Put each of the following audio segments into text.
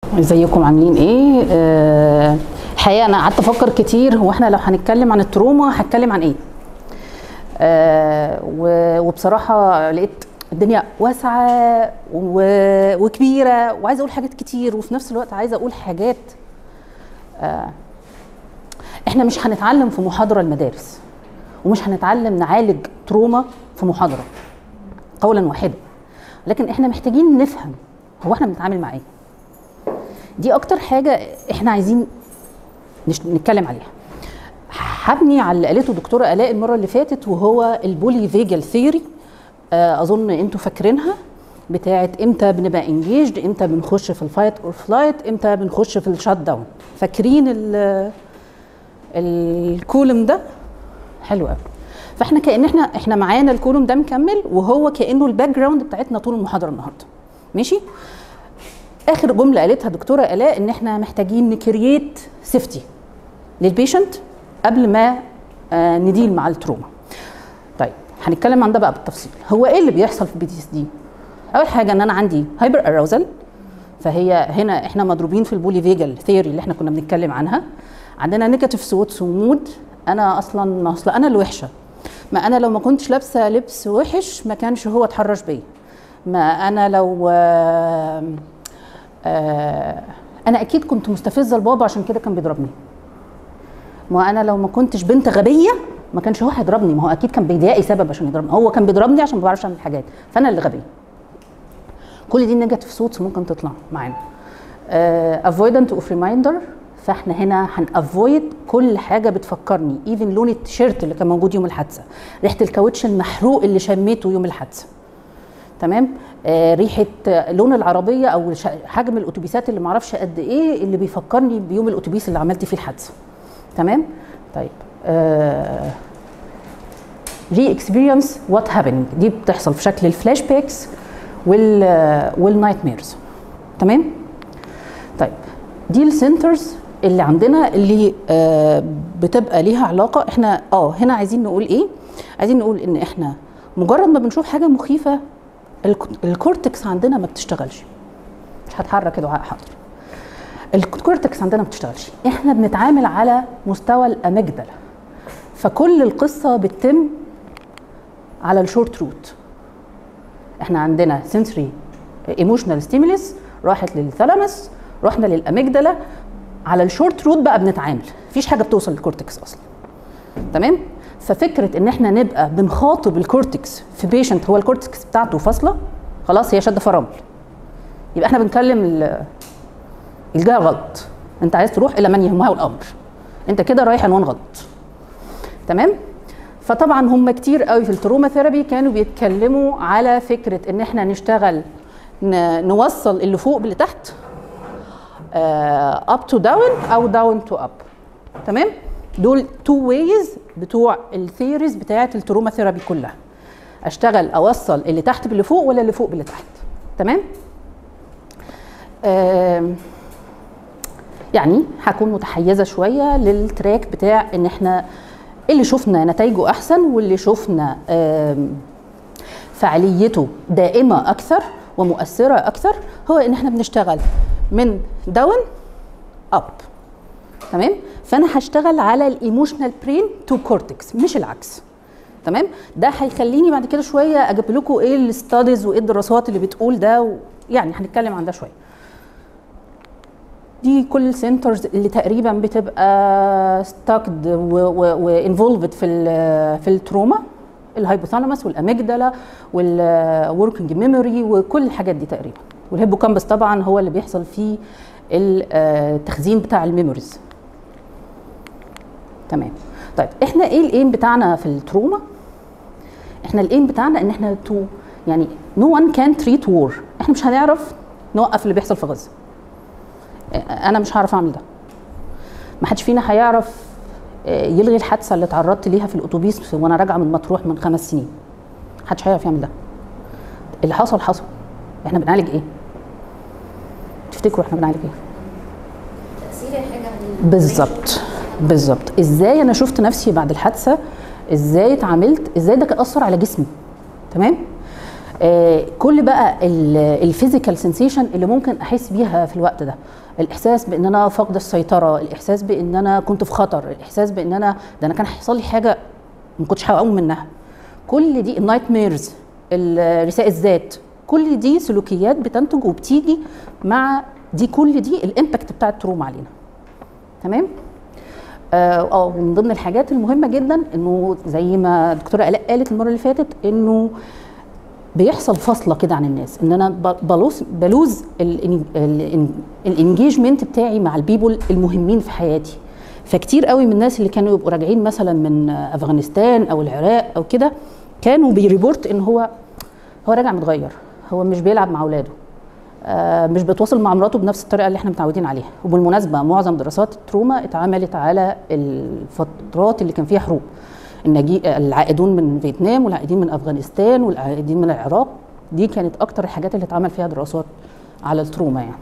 ازيكم عاملين ايه آه، الحقيقه انا قعدت افكر كتير هو احنا لو هنتكلم عن التروما هنتكلم عن ايه آه، و- وبصراحه لقيت الدنيا واسعه و- وكبيره وعايزه اقول حاجات كتير وفي نفس الوقت عايزه اقول حاجات آه، احنا مش هنتعلم في محاضره المدارس ومش هنتعلم نعالج تروما في محاضره قولا واحدا لكن احنا محتاجين نفهم هو احنا بنتعامل مع ايه دي اكتر حاجه احنا عايزين نش- نتكلم عليها هبني على اللي قالته دكتوره الاء المره اللي فاتت وهو البولي فيجل ثيوري اظن انتوا فاكرينها بتاعت امتى بنبقى انجيجد امتى بنخش في الفايت اور فلايت امتى بنخش في الشات داون فاكرين ال- الكولم ده حلو قوي فاحنا كان احنا احنا معانا الكولوم ده مكمل وهو كانه الباك جراوند بتاعتنا طول المحاضره النهارده ماشي اخر جمله قالتها دكتوره الاء ان احنا محتاجين نكرييت سيفتي للبيشنت قبل ما آه نديل مع التروما طيب هنتكلم عن ده بقى بالتفصيل هو ايه اللي بيحصل في البي تي اس دي اول حاجه ان انا عندي هايبر اراوزل فهي هنا احنا مضروبين في البولي فيجل ثيوري اللي احنا كنا بنتكلم عنها عندنا نيجاتيف صوت ومود انا اصلا ما اصلا انا اللي وحشه ما انا لو ما كنتش لابسه لبس وحش ما كانش هو اتحرش بيا ما انا لو آه آه انا اكيد كنت مستفزه لبابا عشان كده كان بيضربني ما انا لو ما كنتش بنت غبيه ما كانش هو هيضربني ما هو اكيد كان بيضايقي سبب عشان يضربني هو كان بيضربني عشان ما بعرفش اعمل حاجات فانا اللي غبيه كل دي نيجاتيف صوتس ممكن تطلع معانا افويدنت اوف ريمايندر فاحنا هنا هنافويد كل حاجه بتفكرني ايفن لون التيشيرت اللي كان موجود يوم الحادثه ريحه الكاوتش المحروق اللي شميته يوم الحادثه تمام آه ريحه آه، لون العربيه او ش- حجم الاتوبيسات اللي معرفش قد ايه اللي بيفكرني بيوم الاتوبيس اللي عملت فيه الحادثه تمام طيب ري اكسبيرينس وات هابينج دي بتحصل في شكل الفلاش باكس وال والنايت ميرز تمام طيب دي السنترز اللي عندنا اللي آه بتبقى ليها علاقه احنا اه هنا عايزين نقول ايه عايزين نقول ان احنا مجرد ما بنشوف حاجه مخيفه الك- الكورتكس عندنا ما بتشتغلش مش هتحرك يا دعاء حاضر الكورتكس عندنا ما بتشتغلش احنا بنتعامل على مستوى الاميجدلا فكل القصه بتتم على الشورت روت احنا عندنا سنسوري ايموشنال ستيمولس راحت للثالاموس رحنا للاميجدلا على الشورت روت بقى بنتعامل مفيش حاجه بتوصل للكورتكس اصلا تمام ففكره ان احنا نبقى بنخاطب الكورتكس في بيشنت هو الكورتكس بتاعته فاصله خلاص هي شده فرامل يبقى احنا بنكلم ال- الجهه غلط انت عايز تروح الى من يهمها الامر انت كده رايح عنوان غلط تمام فطبعا هم كتير قوي في التروما ثيرابي كانوا بيتكلموا على فكره ان احنا نشتغل ن- نوصل اللي فوق باللي تحت اب تو داون او داون تو اب تمام دول تو ويز بتوع الثيوريز بتاعه التروما ثيرابي كلها اشتغل اوصل اللي تحت باللي فوق ولا اللي فوق باللي تحت تمام آم، يعني هكون متحيزه شويه للتراك بتاع ان احنا اللي شفنا نتائجه احسن واللي شفنا آم، فعاليته دائمه اكثر ومؤثره اكثر هو ان احنا بنشتغل من داون اب تمام فانا هشتغل على الايموشنال برين تو كورتكس مش العكس تمام ده هيخليني بعد كده شويه اجيب لكم ايه الستاديز وايه الدراسات اللي بتقول ده و... يعني هنتكلم عن ده شويه دي كل السنترز اللي تقريبا بتبقى ستاكد وانفولفد في ال في التروما الهايبوثالاموس والاميجدالا والوركينج ميموري وكل الحاجات دي تقريبا والهيبوكامبس طبعا هو اللي بيحصل فيه التخزين بتاع الميموريز تمام طيب احنا ايه الايم بتاعنا في التروما احنا الايم بتاعنا ان احنا تو يعني نو وان كان تريت وور احنا مش هنعرف نوقف اللي بيحصل في غزه انا مش هعرف اعمل ده ما حدش فينا هيعرف آه، يلغي الحادثه اللي اتعرضت ليها في الاتوبيس وانا راجعه من مطروح من خمس سنين محدش هيعرف يعمل ده اللي حصل حصل احنا بنعالج ايه تفتكروا احنا بنعالج ايه تأثير الحاجة على بالظبط بالظبط ازاي انا شفت نفسي بعد الحادثه ازاي اتعاملت ازاي ده كان اثر على جسمي تمام آه، كل بقى الفيزيكال سensation اللي ممكن احس بيها في الوقت ده الاحساس بان انا فاقده السيطره الاحساس بان انا كنت في خطر الاحساس بان انا ده انا كان هيحصل لي حاجه ما كنتش هقوم منها كل دي النايت ميرز رثاء الذات كل دي سلوكيات بتنتج وبتيجي مع دي كل دي الامباكت بتاع التروما علينا تمام اه آه، ومن ضمن الحاجات المهمه جدا انه زي ما الدكتوره الاء قالت المره اللي فاتت انه بيحصل فاصله كده عن الناس ان انا ب- بلوز بلوز الانجيجمنت بتاعي مع البيبول المهمين في حياتي فكتير قوي من الناس اللي كانوا يبقوا راجعين مثلا من افغانستان او العراق او كده كانوا بيريبورت ان هو هو راجع متغير هو مش بيلعب مع اولاده آه، مش بيتواصل مع مراته بنفس الطريقه اللي احنا متعودين عليها وبالمناسبه معظم دراسات التروما اتعملت على الفترات اللي كان فيها حروب النجي... العائدون من فيتنام والعائدين من افغانستان والعائدين من العراق دي كانت اكتر الحاجات اللي اتعمل فيها دراسات على التروما يعني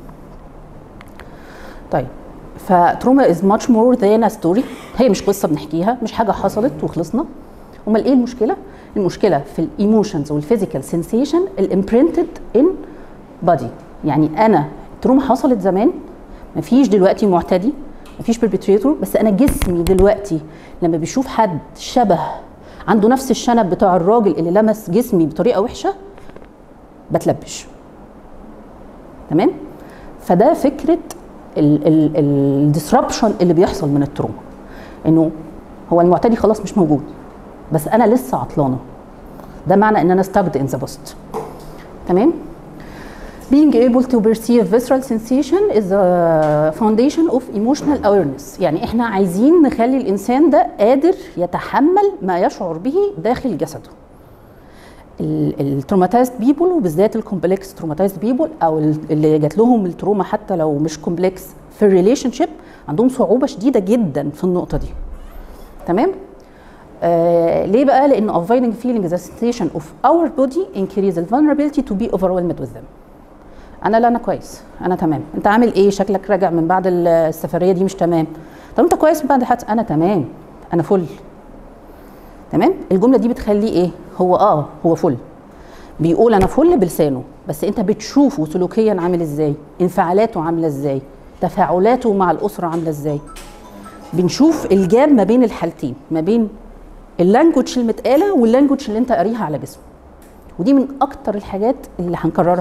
طيب فتروما از ماتش مور ذان ستوري هي مش قصه بنحكيها مش حاجه حصلت وخلصنا امال ايه المشكله المشكله في الايموشنز والفيزيكال سensation الامبرنتد ان بادي يعني انا التروما حصلت زمان مفيش دلوقتي معتدي مفيش perpetrator بس انا جسمي دلوقتي لما بيشوف حد شبه عنده نفس الشنب بتاع الراجل اللي لمس جسمي بطريقه وحشه بتلبش تمام فده فكره الديسربشن اللي بيحصل من التروما انه هو المعتدي خلاص مش موجود بس انا لسه عطلانه ده معنى ان انا stuck in the past تمام Being able to perceive visceral sensation is a foundation of emotional awareness يعني احنا عايزين نخلي الانسان ده قادر يتحمل ما يشعر به داخل جسده التروماتايزد بيبول وبالذات الكومبلكس تروماتايزد بيبول او ال- اللي جات لهم التروما حتى لو مش كومبلكس في الريليشن شيب عندهم صعوبه شديده جدا في النقطه دي تمام آه ليه بقى لان avoiding feeling the sensation of our body increase the vulnerability to be overwhelmed with them انا لا انا كويس انا تمام انت عامل ايه شكلك راجع من بعد ال- السفريه دي مش تمام طب انت كويس من بعد الحادثه انا تمام انا فل تمام الجمله دي بتخليه ايه هو اه هو فل بيقول انا فل بلسانه بس انت بتشوفه سلوكيا عامل ازاي انفعالاته عامله ازاي تفاعلاته مع الاسره عامله ازاي بنشوف الجاب ما بين الحالتين ما بين اللانجوج المتقاله واللانجوج اللي انت قاريها على جسمه ودي من اكتر الحاجات اللي هنكررها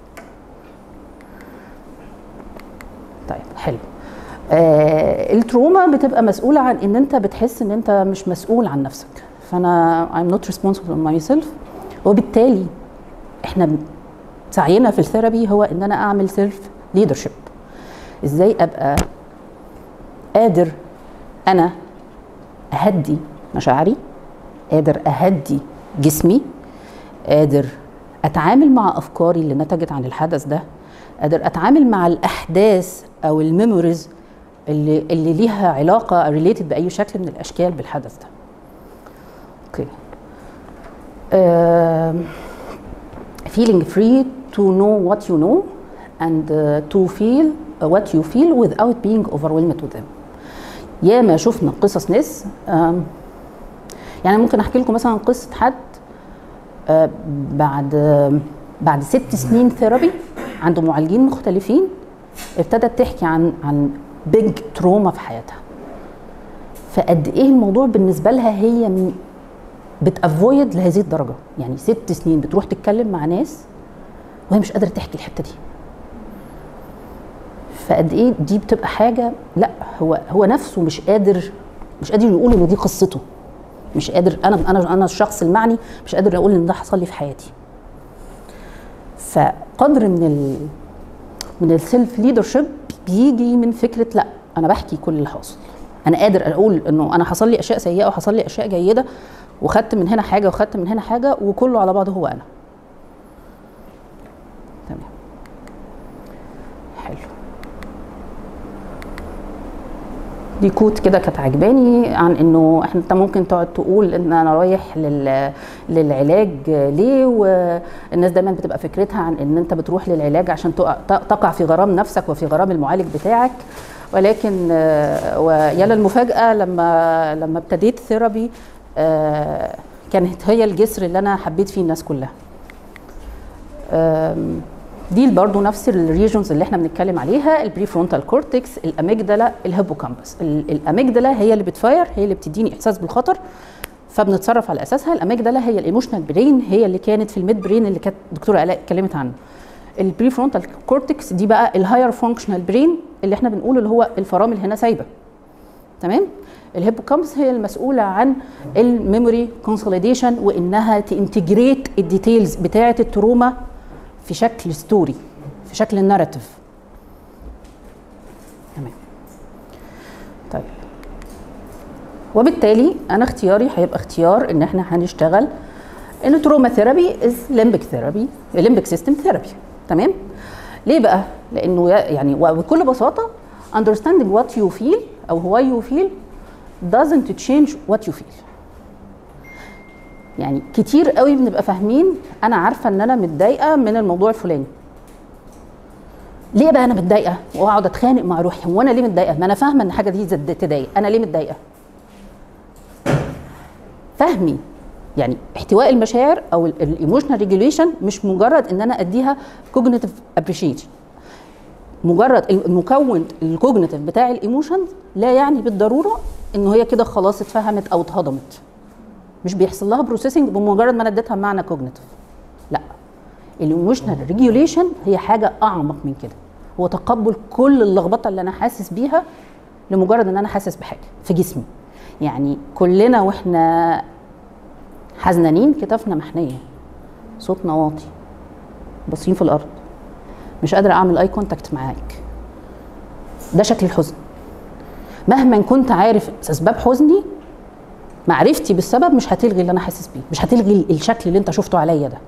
طيب حلو آه التروما بتبقى مسؤوله عن ان انت بتحس ان انت مش مسؤول عن نفسك فانا I'm not responsible for myself وبالتالي احنا ب- سعينا في الثيرابي هو ان انا اعمل سيلف ليدرشيب ازاي ابقى قادر انا اهدي مشاعري قادر اهدي جسمي قادر اتعامل مع افكاري اللي نتجت عن الحدث ده قادر اتعامل مع الاحداث او الميموريز اللي اللي ليها علاقه ريليتد باي شكل من الاشكال بالحدث ده اوكي um, feeling free to know what you know and uh, to feel what you feel without being overwhelmed with them ياما شفنا قصص ناس آم، يعني ممكن احكي لكم مثلا قصه حد آه، بعد آم، بعد ست سنين ثيرابي عنده معالجين مختلفين ابتدت تحكي عن عن بيج تروما في حياتها فقد ايه الموضوع بالنسبه لها هي م- بتافويد لهذه الدرجه يعني ست سنين بتروح تتكلم مع ناس وهي مش قادره تحكي الحته دي فقد ايه دي بتبقى حاجه لا هو هو نفسه مش قادر مش قادر يقول ان دي قصته مش قادر انا انا انا الشخص المعني مش قادر اقول ان ده حصل لي في حياتي فقدر من ال من السيلف ليدرشيب بيجي من فكره لا انا بحكي كل اللي حاصل انا قادر اقول انه انا حصل لي اشياء سيئه وحصل لي اشياء جيده وخدت من هنا حاجه وخدت من هنا حاجه وكله على بعضه هو انا تمام حلو دي كوت كده كانت عجباني عن انه احنا انت ممكن تقعد تقول ان انا رايح لل... للعلاج ليه والناس دايما بتبقى فكرتها عن ان انت بتروح للعلاج عشان تقع, تقع في غرام نفسك وفي غرام المعالج بتاعك ولكن آه، ويا للمفاجاه لما لما ابتديت ثيرابي آه، كانت هي الجسر اللي انا حبيت فيه الناس كلها آم، دي برضو نفس الريجونز اللي احنا بنتكلم عليها البري فرونتال كورتكس الاميجدالا الهيبوكامبس ال- الاميجدالا هي اللي بتفاير هي اللي بتديني احساس بالخطر فبنتصرف على اساسها الاميجدالا هي الايموشنال برين هي اللي كانت في الميد برين اللي كانت الدكتوره الاء اتكلمت عنه البري فرونتال كورتكس دي بقى الهاير فانكشنال برين اللي احنا بنقول اللي هو الفرامل هنا سايبه تمام الهيبوكامبس هي المسؤوله عن الميموري كونسوليديشن وانها تنتجريت الديتيلز بتاعه التروما في شكل ستوري في شكل الناراتيف تمام طيب وبالتالي انا اختياري هيبقى اختيار ان احنا هنشتغل ان تروما ثيرابي از ليمبك ثيرابي ليمبك سيستم ثيرابي تمام ليه بقى لانه يا- يعني وبكل بساطه understanding what you feel او why you feel doesn't change what you feel يعني كتير قوي بنبقى فاهمين انا عارفه ان انا متضايقه من الموضوع الفلاني ليه بقى انا متضايقه واقعد اتخانق مع روحي هو انا ليه متضايقه ما انا فاهمه ان الحاجه دي زد- تضايق انا ليه متضايقه فهمي يعني احتواء المشاعر او الايموشنال ريجوليشن مش مجرد ان انا اديها كوجنيتيف ابريشيشن مجرد المكون الكوجنيتيف بتاع الايموشنز لا يعني بالضروره انه هي كده خلاص اتفهمت او اتهضمت مش بيحصل لها بروسيسنج بمجرد ما انا اديتها معنى كوجنيتيف لا الايموشنال ريجوليشن هي حاجه اعمق من كده هو تقبل كل اللخبطه اللي انا حاسس بيها لمجرد ان انا حاسس بحاجه في جسمي يعني كلنا واحنا حزنانين كتافنا محنيه صوتنا واطي باصين في الارض مش قادره اعمل اي كونتاكت معاك ده شكل الحزن مهما كنت عارف اسباب حزني معرفتي بالسبب مش هتلغي اللي انا حاسس بيه مش هتلغي الشكل اللي انت شفته عليا ده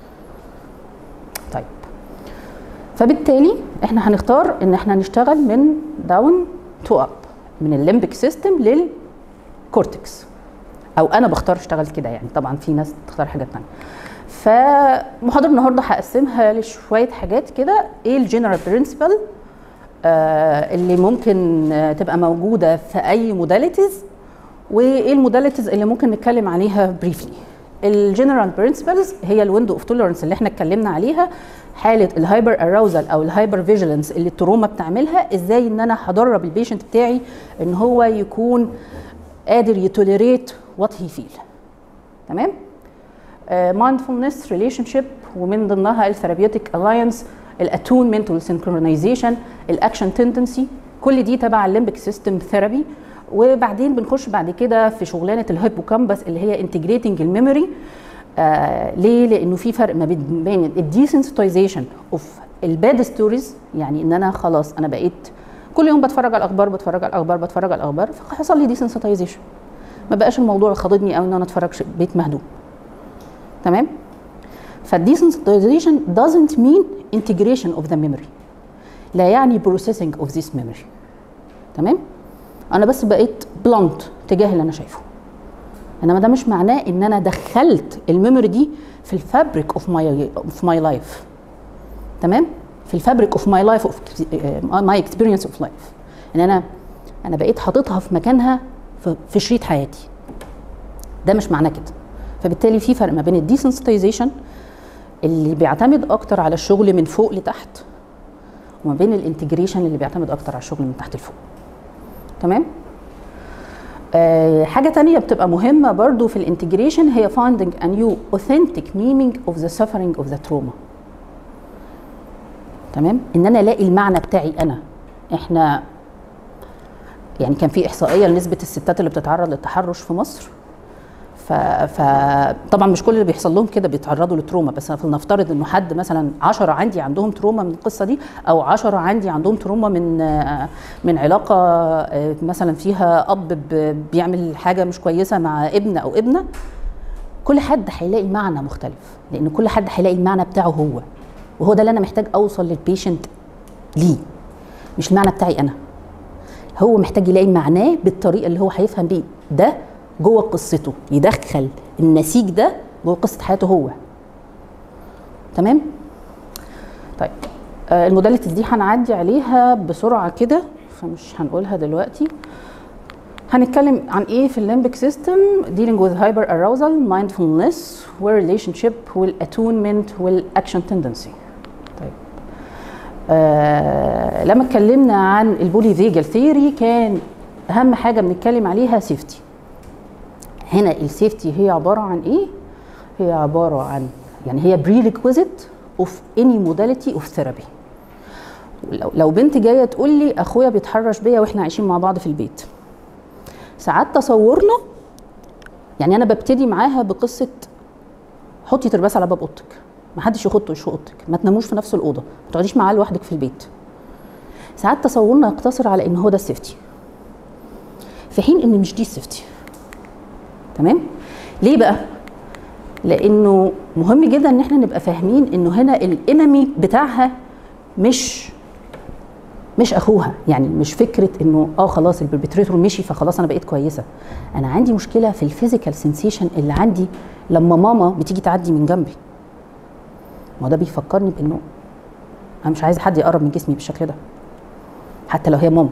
طيب فبالتالي احنا هنختار ان احنا نشتغل من داون تو اب من الليمبك سيستم للكورتكس او انا بختار اشتغل كده يعني طبعا في ناس تختار حاجات تانية فمحاضرة النهارده هقسمها لشوية حاجات كده ايه الجنرال برنسبل آه اللي ممكن آه تبقى موجودة في اي موداليتيز وايه الموداليتيز اللي ممكن نتكلم عليها بريفلي الجنرال برنسبلز هي الويندو اوف توليرنس اللي احنا اتكلمنا عليها حاله الهايبر اراوزال او الهايبر فيجيلانس اللي التروما بتعملها ازاي ان انا هدرب البيشنت بتاعي ان هو يكون قادر يتوليريت وات هي فيل تمام مايندفولنس ريليشن شيب ومن ضمنها الثيرابيوتيك الاينس الاتونمنت والسنكرونايزيشن الاكشن تندنسي كل دي تبع الليمبك سيستم ثيرابي وبعدين بنخش بعد كده في شغلانه الهيبوكامبس اللي هي انتجريتنج الميموري آه ليه؟ لانه في فرق ما بين بين الديسنسيتايزيشن اوف الباد ستوريز يعني ان انا خلاص انا بقيت كل يوم بتفرج على الاخبار بتفرج على الاخبار بتفرج على الاخبار فحصل لي ديسنسيتايزيشن ما بقاش الموضوع خاضدني قوي ان انا اتفرج بيت مهدوم تمام فالديسنسيتايزيشن doesn't mean integration of the memory لا يعني processing of this memory تمام انا بس بقيت بلانت تجاه اللي انا شايفه انما ده مش معناه ان انا دخلت الميموري دي في الفابريك اوف ماي اوف ماي لايف تمام في الفابريك اوف ماي لايف اوف ماي اكسبيرينس اوف لايف ان انا انا بقيت حاططها في مكانها في, في شريط حياتي ده مش معناه كده فبالتالي في فرق ما بين الديسنسيتايزيشن اللي بيعتمد اكتر على الشغل من فوق لتحت وما بين الانتجريشن اللي بيعتمد اكتر على الشغل من تحت لفوق تمام آه حاجة تانية بتبقى مهمة برضو في الانتجريشن هي finding a new authentic meaning of the suffering of the trauma تمام ان انا الاقي المعنى بتاعي انا احنا يعني كان في احصائيه لنسبه الستات اللي بتتعرض للتحرش في مصر فطبعا مش كل اللي بيحصل لهم كده بيتعرضوا لتروما بس فلنفترض انه حد مثلا 10 عندي عندهم تروما من القصه دي او 10 عندي عندهم تروما من من علاقه مثلا فيها اب بيعمل حاجه مش كويسه مع ابن او ابنه كل حد هيلاقي معنى مختلف لان كل حد هيلاقي المعنى بتاعه هو وهو ده اللي انا محتاج اوصل للبيشنت ليه مش المعنى بتاعي انا هو محتاج يلاقي معناه بالطريقه اللي هو هيفهم بيه ده جوه قصته يدخل النسيج ده جوه قصه حياته هو تمام طيب آه الموداليتيز دي هنعدي عليها بسرعه كده فمش هنقولها دلوقتي هنتكلم عن ايه في الليمبك سيستم dealing with hyper arousal mindfulness والrelationship والattunement والاكشن tendency طيب آه لما اتكلمنا عن البولي فيجل ثيوري كان اهم حاجه بنتكلم عليها سيفتي هنا السيفتي هي عباره عن ايه هي عباره عن يعني هي prerequisite of any modality of therapy لو, لو بنت جايه تقول لي اخويا بيتحرش بيا واحنا عايشين مع بعض في البيت ساعات تصورنا يعني انا ببتدي معاها بقصه حطي ترباس على باب اوضتك ما حدش يخط وش اوضتك ما تناموش في نفس الاوضه ما تقعديش معاه لوحدك في البيت ساعات تصورنا يقتصر على ان هو ده السيفتي في حين ان مش دي السيفتي تمام ليه بقى لانه مهم جدا ان احنا نبقى فاهمين انه هنا الانمي بتاعها مش مش اخوها يعني مش فكره انه اه خلاص البربتريتور مشي فخلاص انا بقيت كويسه انا عندي مشكله في الفيزيكال سensation اللي عندي لما ماما بتيجي تعدي من جنبي ما ده بيفكرني بانه انا مش عايزه حد يقرب من جسمي بالشكل ده حتى لو هي ماما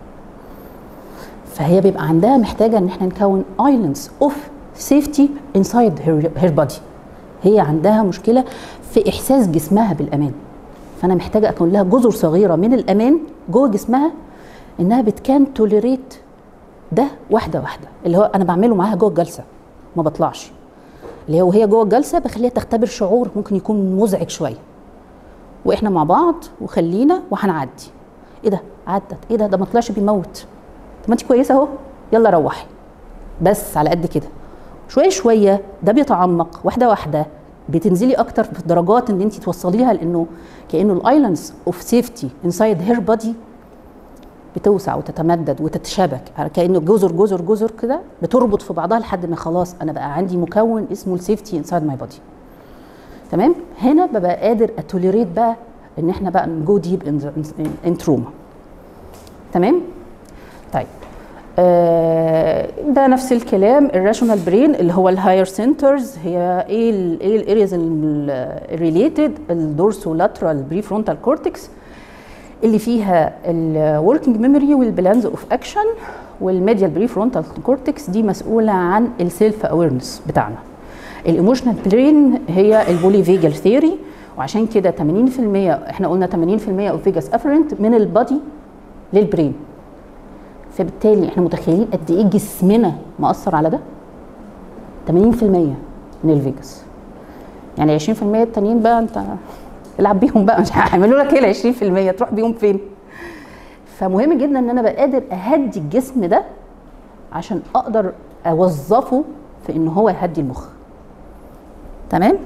فهي بيبقى عندها محتاجه ان احنا نكون ايلاندز اوف سيفتي انسايد هير بادي هي عندها مشكله في احساس جسمها بالامان فانا محتاجه اكون لها جزر صغيره من الامان جوه جسمها انها بتكان توليريت ده واحده واحده اللي هو انا بعمله معاها جوه الجلسه ما بطلعش اللي هو وهي جوه الجلسه بخليها تختبر شعور ممكن يكون مزعج شويه واحنا مع بعض وخلينا وهنعدي ايه ده عدت ايه ده ده ما طلعش بيموت طب ما انت كويسه اهو يلا روحي بس على قد كده شويه شويه ده بيتعمق واحده واحده بتنزلي اكتر في الدرجات ان انت توصليها لانه كانه الايلاندز اوف سيفتي انسايد هير بادي بتوسع وتتمدد وتتشابك كانه جزر جزر جزر كده بتربط في بعضها لحد ما خلاص انا بقى عندي مكون اسمه السيفتي انسايد ماي بادي تمام هنا ببقى قادر اتوليريت بقى ان احنا بقى نجو ديب ان تروما تمام طيب آه ده نفس الكلام الراشونال برين اللي هو الهاير سنترز هي ايه ال ايه الارياز الريليتد الدورسو لاترال بري فرونتال كورتكس اللي فيها الوركينج ميموري والبلانز اوف اكشن والميديال بري فرونتال كورتكس دي مسؤوله عن السيلف اويرنس بتاعنا الايموشنال برين هي البولي فيجل ثيوري وعشان كده 80% احنا قلنا 80% اوف فيجاس افرنت من البادي للبرين فبالتالي احنا متخيلين قد ايه جسمنا مأثر على ده 80% من الفيجاس يعني 20% التانيين بقى انت العب بيهم بقى مش هيعملوا لك ايه ال 20% تروح بيهم فين فمهم جدا ان انا بقى قادر اهدي الجسم ده عشان اقدر اوظفه في ان هو يهدي المخ تمام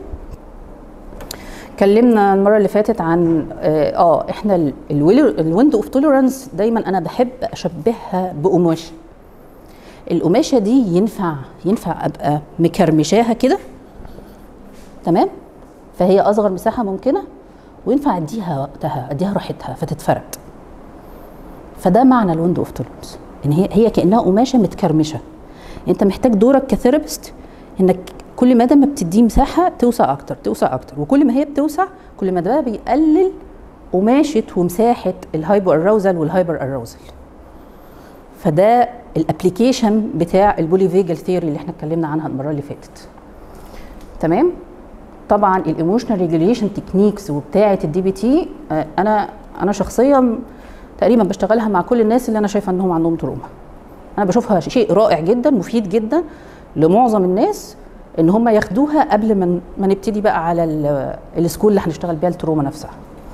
اتكلمنا المره اللي فاتت عن اه, آه احنا الويندو اوف توليرانس دايما انا بحب اشبهها بقماشه القماشه دي ينفع ينفع ابقى مكرمشاها كده تمام فهي اصغر مساحه ممكنه وينفع اديها وقتها اديها راحتها فتتفرد فده معنى الويندو اوف توليرانس ان هي هي كانها قماشه متكرمشه انت محتاج دورك كثيرابيست انك كل مدى ما بتديه مساحه توسع اكتر توسع اكتر وكل ما هي بتوسع كل ما ده بيقلل قماشه ومساحه الهايبو اراوزال والهايبر اراوزال فده الابلكيشن بتاع البولي فيجل ثيوري اللي احنا اتكلمنا عنها المره اللي فاتت تمام طبعا الايموشنال ريجوليشن تكنيكس وبتاعه الدي بي تي انا انا شخصيا تقريبا بشتغلها مع كل الناس اللي انا شايفه انهم عندهم تروما انا بشوفها شيء رائع جدا مفيد جدا لمعظم الناس ان هم ياخدوها قبل ما ما نبتدي بقى على السكول اللي هنشتغل بيها التروما نفسها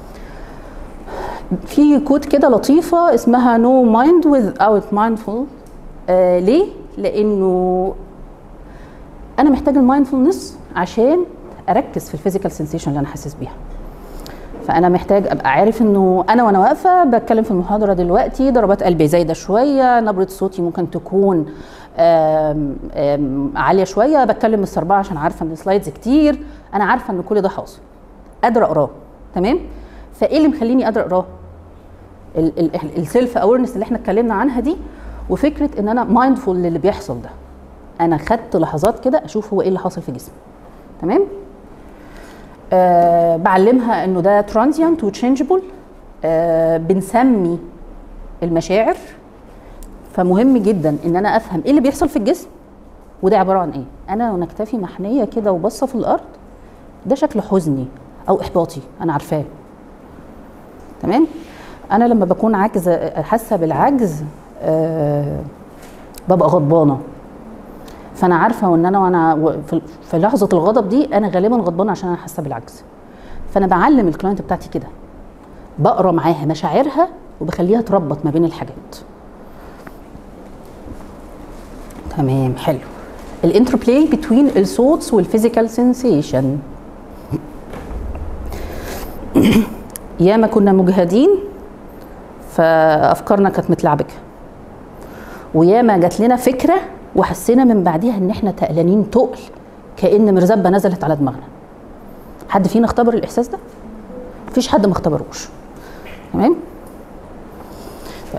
في كود كده لطيفه اسمها نو مايند وذ اوت مايندفول ليه لانه انا محتاج المايندفولنس عشان اركز في الفيزيكال سensation اللي انا حاسس بيها فانا محتاج ابقى عارف انه انا وانا واقفه بتكلم في المحاضره دلوقتي ضربات قلبي زايده شويه نبره صوتي ممكن تكون آم آم عاليه شويه بتكلم السربعه عشان عارفه ان السلايدز كتير انا عارفه ان كل ده حاصل قادره اقراه تمام فايه اللي مخليني قادره اقراه السيلف اويرنس اللي احنا اتكلمنا عنها دي وفكره ان انا مايندفول للي بيحصل ده انا خدت لحظات كده اشوف هو ايه اللي حاصل في جسمي تمام آه بعلمها انه ده ترانزيانت وتشينجبل آه بنسمي المشاعر فمهم جدا ان انا افهم ايه اللي بيحصل في الجسم وده عباره عن ايه انا وانا اكتفي محنيه كده وبصه في الارض ده شكل حزني او احباطي انا عارفاه تمام انا لما بكون عاجزه حاسه بالعجز أه ببقى غضبانه فانا عارفه وان انا وانا و- في- في لحظه الغضب دي انا غالبا غضبانه عشان انا حاسه بالعجز فانا بعلم الكلاينت بتاعتي كده بقرا معاها مشاعرها وبخليها تربط ما بين الحاجات تمام حلو الانتربلاي بين الصوتس والفيزيكال سensation ياما كنا مجهدين فافكارنا كانت متلعبكه وياما جات لنا فكره وحسينا من بعديها ان احنا تقلانين تقل كان مرزبه نزلت على دماغنا حد فينا اختبر الاحساس ده مفيش حد ما اختبروش تمام طيب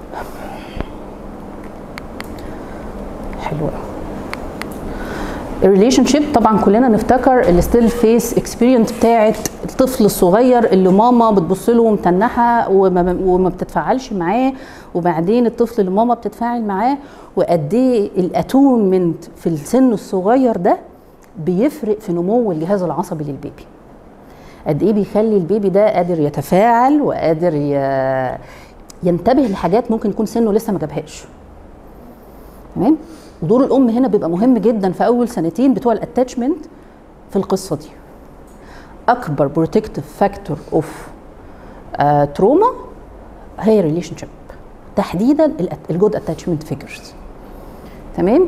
حلو قوي الريليشن شيب طبعا كلنا نفتكر الستيل فيس اكسبيرينس بتاعت الطفل الصغير اللي ماما بتبص له ومتنحه وما, وما بتتفاعلش معاه وبعدين الطفل اللي ماما بتتفاعل معاه وقد ايه الاتونمنت في السن الصغير ده بيفرق في نمو الجهاز العصبي للبيبي قد ايه بيخلي البيبي ده قادر يتفاعل وقادر ي- ينتبه لحاجات ممكن يكون سنه لسه ما جابهاش تمام ودور الام هنا بيبقى مهم جدا في اول سنتين بتوع الاتاتشمنت في القصه دي اكبر بروتكتيف فاكتور اوف تروما هي ريليشن شيب تحديدا الجود اتاتشمنت فيجرز تمام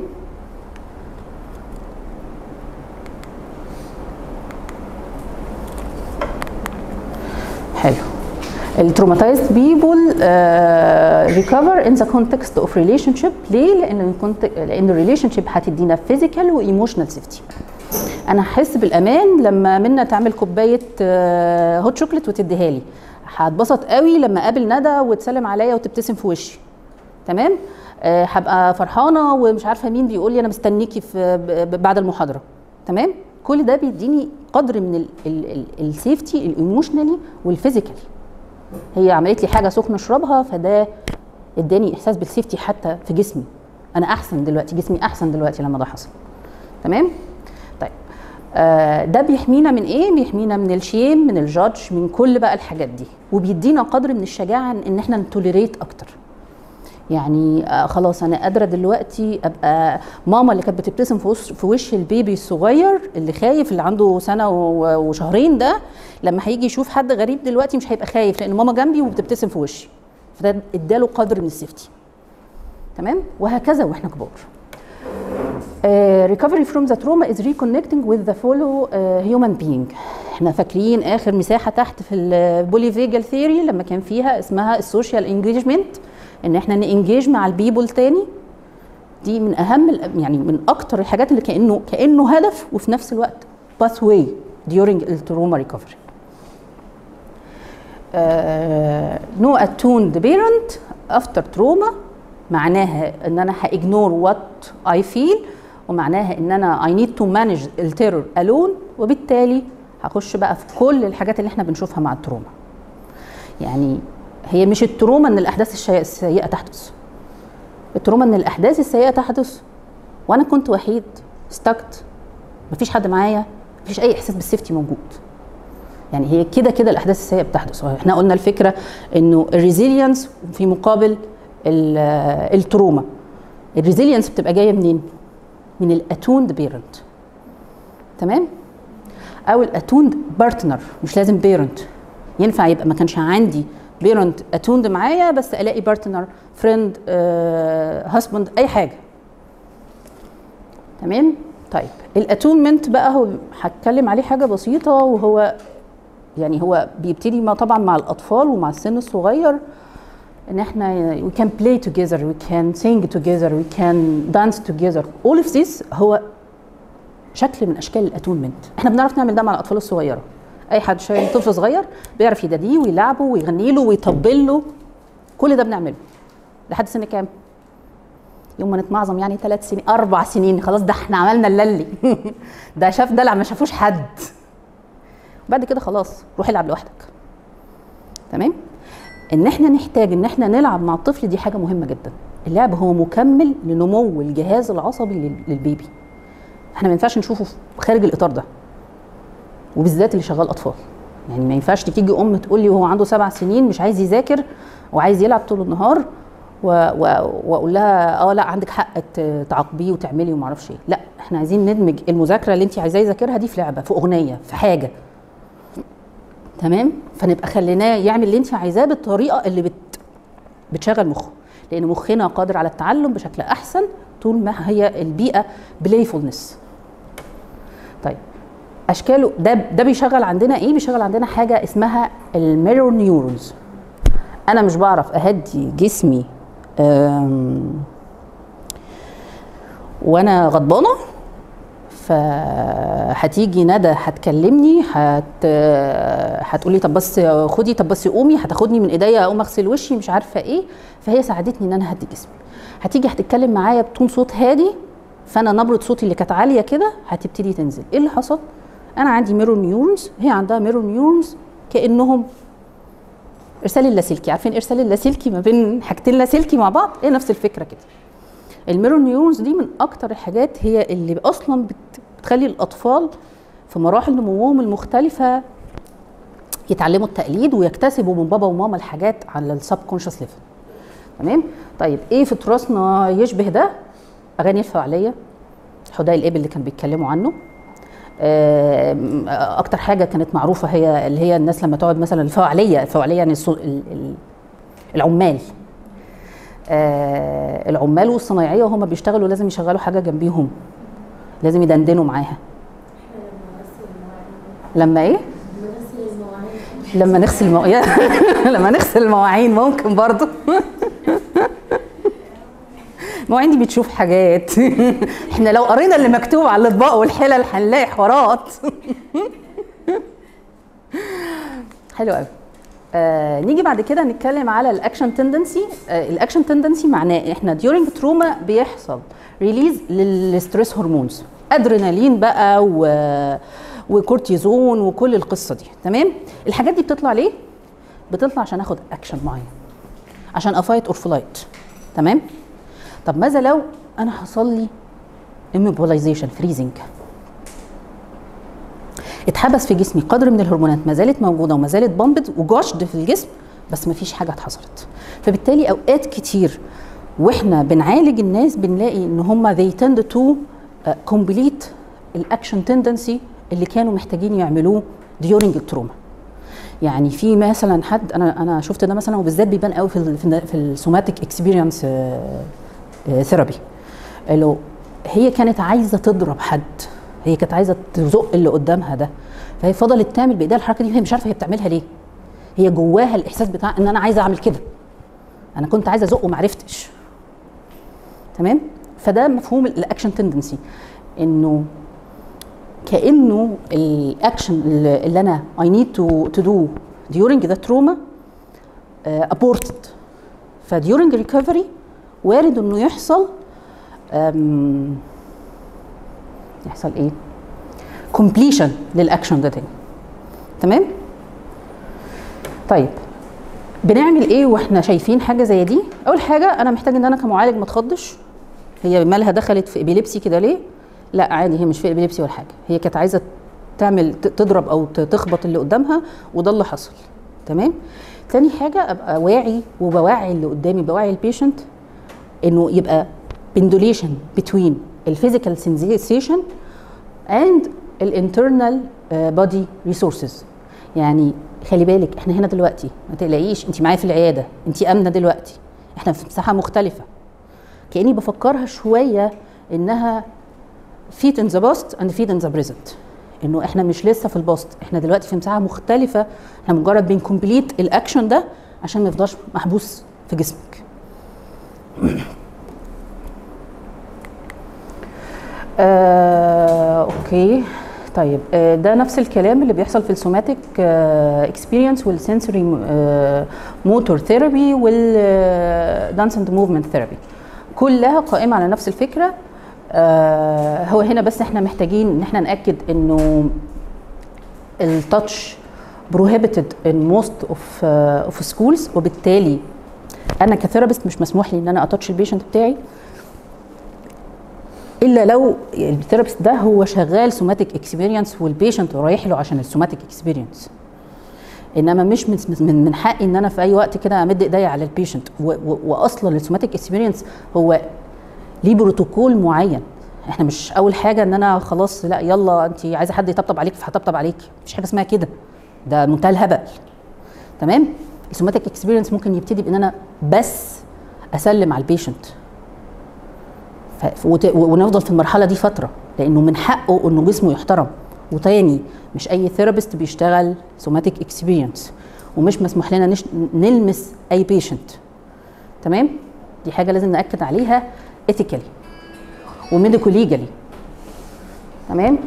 حلو التروماتايزد بيبول ريكفر ان ذا كونتكست اوف ريليشن شيب ليه؟ لان الكونت- لان الريليشن شيب هتدينا فيزيكال وايموشنال سيفتي انا هحس بالامان لما منا تعمل كوبايه هوت شوكليت وتديها لي هتبسط قوي لما اقابل ندى وتسلم عليا وتبتسم في وشي تمام آه، هبقى فرحانه ومش عارفه مين بيقول لي انا مستنيكي في ب- ب- بعد المحاضره تمام كل ده بيديني قدر من السيفتي الايموشنالي والفيزيكالي هي عملت لي حاجه سخنه اشربها فده اداني احساس بالسيفتي حتى في جسمي انا احسن دلوقتي جسمي احسن دلوقتي لما ده حصل تمام طيب آه ده بيحمينا من ايه بيحمينا من الشيم من الجادج من كل بقى الحاجات دي وبيدينا قدر من الشجاعه ان احنا نتوليريت اكتر يعني آه خلاص انا قادره دلوقتي ابقى ماما اللي كانت بتبتسم في وش في وش البيبي الصغير اللي خايف اللي عنده سنه و- وشهرين ده لما هيجي يشوف حد غريب دلوقتي مش هيبقى خايف لان ماما جنبي وبتبتسم في وشي فده اداله قدر من السيفتي تمام وهكذا واحنا كبار ريكفري فروم ذا تروما از ريكونكتنج وذ ذا فولو هيومن بينج احنا فاكرين اخر مساحه تحت في البولي فيجل ثيوري لما كان فيها اسمها السوشيال انجيجمنت ان احنا نانجيج مع البيبول تاني دي من اهم ال- يعني من اكتر الحاجات اللي كانه كانه هدف وفي نفس الوقت باث واي during التروما ريكفري نو اتوند بيرنت افتر تروما معناها ان انا هاجنور وات اي فيل ومعناها ان انا اي نيد تو مانج التيرور الون وبالتالي هخش بقى في كل الحاجات اللي احنا بنشوفها مع التروما يعني هي مش التروما ان الاحداث الشي- السيئه تحدث التروما ان الاحداث السيئه تحدث وانا كنت وحيد استكت مفيش حد معايا مفيش اي احساس بالسيفتي موجود يعني هي كده كده الاحداث السيئه بتحدث احنا قلنا الفكره انه الريزيلينس في مقابل ال- التروما الريزيلينس بتبقى جايه منين من الاتوند بيرنت تمام او الاتوند بارتنر مش لازم بيرنت ينفع يبقى ما كانش عندي بيرنت اتوند معايا بس الاقي بارتنر فريند هاسبند اي حاجه تمام طيب الاتونمنت بقى هو هتكلم عليه حاجه بسيطه وهو يعني هو بيبتدي ما طبعا مع الاطفال ومع السن الصغير ان احنا we can play together we can sing together we can dance together all of this هو شكل من اشكال الاتونمنت احنا بنعرف نعمل ده مع الاطفال الصغيره اي حد شايل طفل صغير بيعرف يداديه ويلعبه ويغني له ويطبل له كل ده بنعمله لحد سن كام يوم ما نتمعظم يعني ثلاث سنين اربع سنين خلاص ده احنا عملنا اللي ده شاف دلع ما شافوش حد بعد كده خلاص روح العب لوحدك تمام ان احنا نحتاج ان احنا نلعب مع الطفل دي حاجه مهمه جدا اللعب هو مكمل لنمو الجهاز العصبي لل- للبيبي احنا ما ينفعش نشوفه في- خارج الاطار ده وبالذات اللي شغال اطفال يعني ما ينفعش تيجي ام تقول لي وهو عنده سبع سنين مش عايز يذاكر وعايز يلعب طول النهار و... و... واقول لها اه لا عندك حق ت- تعاقبيه وتعملي وما اعرفش ايه لا احنا عايزين ندمج المذاكره اللي انت عايزاه يذاكرها دي في لعبه في اغنيه في حاجه تمام فنبقى خليناه يعمل اللي انت عايزاه بالطريقه اللي بت... بتشغل مخه لان مخنا قادر على التعلم بشكل احسن طول ما هي البيئه بلايفولنس طيب اشكاله ده ده بيشغل عندنا ايه بيشغل عندنا حاجه اسمها الميرور نيورونز انا مش بعرف اهدي جسمي أم، وانا غضبانه فهتيجي ندى هتكلمني هت هتقولي طب بس خدي طب بس قومي هتاخدني من ايديا اقوم اغسل وشي مش عارفه ايه فهي ساعدتني ان انا اهدي جسمي هتيجي هتتكلم معايا بتون صوت هادي فانا نبره صوتي اللي كانت عاليه كده هتبتدي تنزل ايه اللي حصل انا عندي ميرور نيورونز هي عندها ميرور نيورونز كانهم ارسال اللاسلكي عارفين ارسال اللاسلكي ما بين حاجتين لاسلكي مع بعض هي نفس الفكره كده الميرور نيورونز دي من اكتر الحاجات هي اللي اصلا بت- بتخلي الاطفال في مراحل نموهم المختلفه يتعلموا التقليد ويكتسبوا من بابا وماما الحاجات على السب كونشس ليفل تمام طيب ايه في تراثنا يشبه ده اغاني الفعاليه حداي الابل اللي كانوا بيتكلموا عنه آم، اكتر حاجه كانت معروفه هي اللي هي الناس لما تقعد مثلا الفعاليه الفعاليه يعني الصو- ال- ال- العمال آه، العمال والصنايعيه وهم بيشتغلوا لازم يشغلوا حاجه جنبيهم لازم يدندنوا معاها لما ايه لما نغسل المواعين لما نغسل المواعين ممكن برضو المواعين دي بتشوف حاجات احنا لو قرينا اللي مكتوب على الاطباق والحلل هنلاقي حوارات حلو قوي آه نيجي بعد كده نتكلم على الاكشن تندنسي آه الاكشن تندنسي معناه احنا ديورنج تروما بيحصل ريليز للستريس هرمونز ادرينالين بقى و وكورتيزون وكل القصه دي تمام الحاجات دي بتطلع ليه بتطلع عشان اخد اكشن معين عشان افايت اور فلايت تمام طب ماذا لو انا حصل لي immobilization فريزنج اتحبس في جسمي قدر من الهرمونات ما زالت موجوده وما زالت بامبد وجشد في الجسم بس ما فيش حاجه حصلت فبالتالي اوقات كتير واحنا بنعالج الناس بنلاقي ان هم they tend to uh, complete الاكشن تندنسي اللي كانوا محتاجين يعملوه during التروما يعني في مثلا حد انا انا شفت ده مثلا وبالذات بيبان قوي في ال في السوماتيك اكسبيرينس ثيرابي لو هي كانت عايزه تضرب حد هي كانت عايزه تزق اللي قدامها ده فهي فضلت تعمل بايديها الحركه دي وهي مش عارفه هي بتعملها ليه هي جواها الاحساس بتاع ان انا عايزه اعمل كده انا كنت عايزه ازق وما عرفتش تمام فده مفهوم الاكشن تندنسي انه كانه الاكشن اللي انا I need to to do during the trauma uh, aborted ف during recovery وارد انه يحصل أم، يحصل ايه completion للاكشن ده تاني تمام طيب بنعمل ايه واحنا شايفين حاجه زي دي اول حاجه انا محتاج ان انا كمعالج ما اتخضش هي مالها دخلت في ابيليبسي كده ليه لا عادي هي مش في ابيليبسي ولا حاجه هي كانت عايزه تعمل ت- تضرب او ت- تخبط اللي قدامها وده اللي حصل تمام تاني حاجه ابقى واعي وبواعي اللي قدامي بواعي البيشنت انه يبقى pendulation between الفيزيكال sensation and الانترنال بودي ريسورسز يعني خلي بالك احنا هنا دلوقتي ما تقلقيش انت معايا في العياده انت امنه دلوقتي احنا في مساحه مختلفه كاني بفكرها شويه انها فيت ان ذا باست اند فيت ان ذا بريزنت انه احنا مش لسه في الباست احنا دلوقتي في مساحه مختلفه احنا مجرد بنكمبليت الاكشن ده عشان ما يفضلش محبوس في جسمك آه، اوكي طيب آه، ده نفس الكلام اللي بيحصل في السوماتيك اكسبيرينس والسنسوري موتور ثيرابي والدانس اند موفمنت ثيرابي كلها قائمه على نفس الفكره آه، هو هنا بس احنا محتاجين ان احنا ناكد انه التاتش prohibited in most of uh, of schools وبالتالي انا كثيرابيست مش مسموح لي ان انا اتاتش البيشنت بتاعي الا لو الثيرابيست ده هو شغال سوماتيك اكسبيرينس والبيشنت رايح له عشان السوماتيك اكسبيرينس انما مش من من من حقي ان انا في اي وقت كده امد ايديا على البيشنت واصلا السوماتيك اكسبيرينس هو ليه بروتوكول معين احنا مش اول حاجه ان انا خلاص لا يلا انت عايزه حد يطبطب عليك فهطبطب عليك مفيش حاجه اسمها كده ده منتهى الهبل تمام السوماتيك اكسبيرينس ممكن يبتدي بان انا بس اسلم على البيشنت ف- وت- ونفضل في المرحله دي فتره لانه من حقه انه جسمه يحترم وتاني مش اي ثيرابيست بيشتغل سوماتيك اكسبيرينس ومش مسموح لنا نش... نلمس اي بيشنت تمام دي حاجه لازم ناكد عليها ايثيكالي وميديكو ليجالي تمام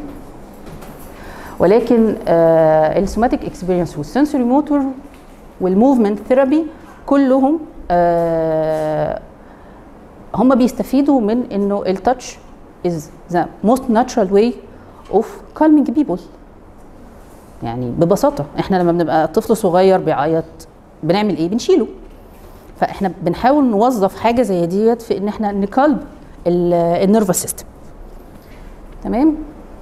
ولكن آه السوماتيك اكسبيرينس والسنسوري موتور والموفمنت ثيرابي كلهم آه هم بيستفيدوا من انه التاتش is the most natural way of calming people يعني ببساطه احنا لما بنبقى طفل صغير بيعيط بنعمل ايه بنشيله فاحنا بنحاول نوظف حاجه زي ديت في ان احنا نكالب النيرفس سيستم تمام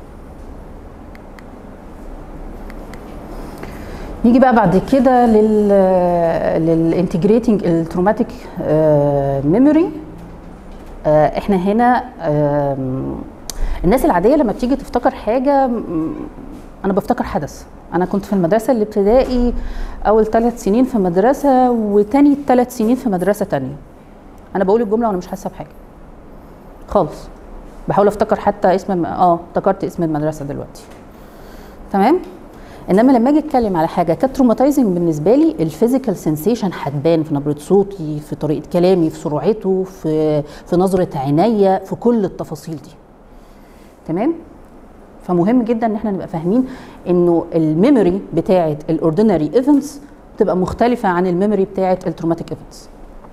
نيجي بقى بعد كده لل للانتجريتنج التروماتيك ميموري احنا هنا آم، الناس العاديه لما بتيجي تفتكر حاجه م، انا بفتكر حدث انا كنت في المدرسه الابتدائي اول ثلاث سنين في مدرسه وتاني ثلاث سنين في مدرسه تانية انا بقول الجمله وانا مش حاسه بحاجه خالص بحاول افتكر حتى اسم الم- اه افتكرت اسم المدرسه دلوقتي تمام انما لما اجي اتكلم على حاجه كانت تروماتايزنج بالنسبه لي الفيزيكال سensation هتبان في نبره صوتي في طريقه كلامي في سرعته في في نظره عينيا في كل التفاصيل دي تمام فمهم جدا ان احنا نبقى فاهمين انه الميموري بتاعه الاوردينري ايفنتس تبقى مختلفه عن الميموري بتاعه التروماتيك ايفنتس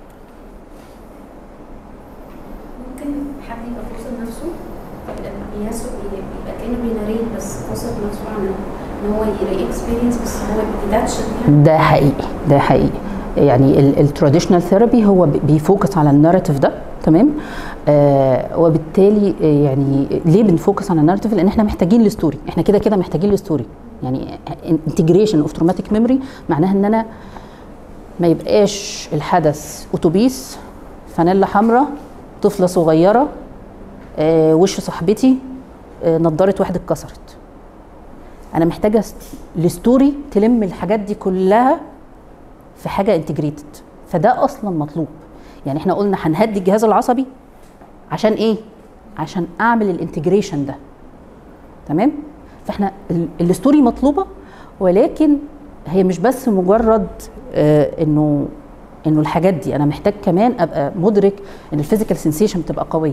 ممكن حد يبقى فاصل نفسه لما بيسوق يبقى كانه بيناريت بس فاصل نفسه عن ان هو يلاقي اكسبيرينس بس هو بيتاتش ده حقيقي ده حقيقي يعني التراديشنال ثيرابي هو بي- بيفوكس على الناراتيف ده تمام آه وبالتالي آه، يعني ليه بنفوكس على الناراتيف لان احنا محتاجين الستوري احنا كده كده محتاجين الستوري يعني انتجريشن اوف تروماتيك ميموري معناها ان انا ما يبقاش الحدث اتوبيس فانيلا حمراء طفله صغيره آه وش صاحبتي آه نضاره واحد اتكسرت انا محتاجه ست- الستوري تلم الحاجات دي كلها في حاجه انتجريتد فده اصلا مطلوب يعني احنا قلنا هنهدي الجهاز العصبي عشان ايه عشان اعمل الانتجريشن ده تمام فاحنا ال- الستوري مطلوبه ولكن هي مش بس مجرد آه انه انه الحاجات دي انا محتاج كمان ابقى مدرك ان الفيزيكال سensation بتبقى قويه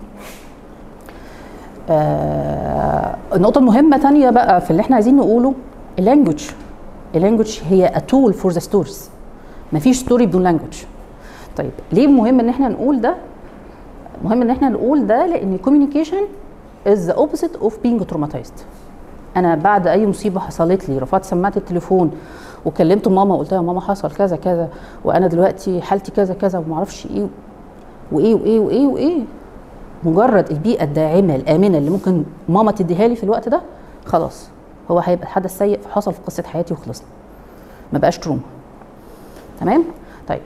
آه النقطة المهمة تانية بقى في اللي احنا عايزين نقوله اللانجوج اللانجوج هي a tool for the stories مفيش ستوري بدون لانجوج طيب ليه مهم ان احنا نقول ده مهم ان احنا نقول ده لان communication is the opposite of being traumatized انا بعد اي مصيبه حصلت لي رفعت سماعه التليفون وكلمت ماما وقلت لها ماما حصل كذا كذا وانا دلوقتي حالتي كذا كذا وما اعرفش ايه وايه وايه وايه وايه مجرد البيئه الداعمه الامنه اللي ممكن ماما تديها لي في الوقت ده خلاص هو هيبقى حدث سيء حصل في قصه حياتي وخلصنا ما بقاش تروما تمام طيب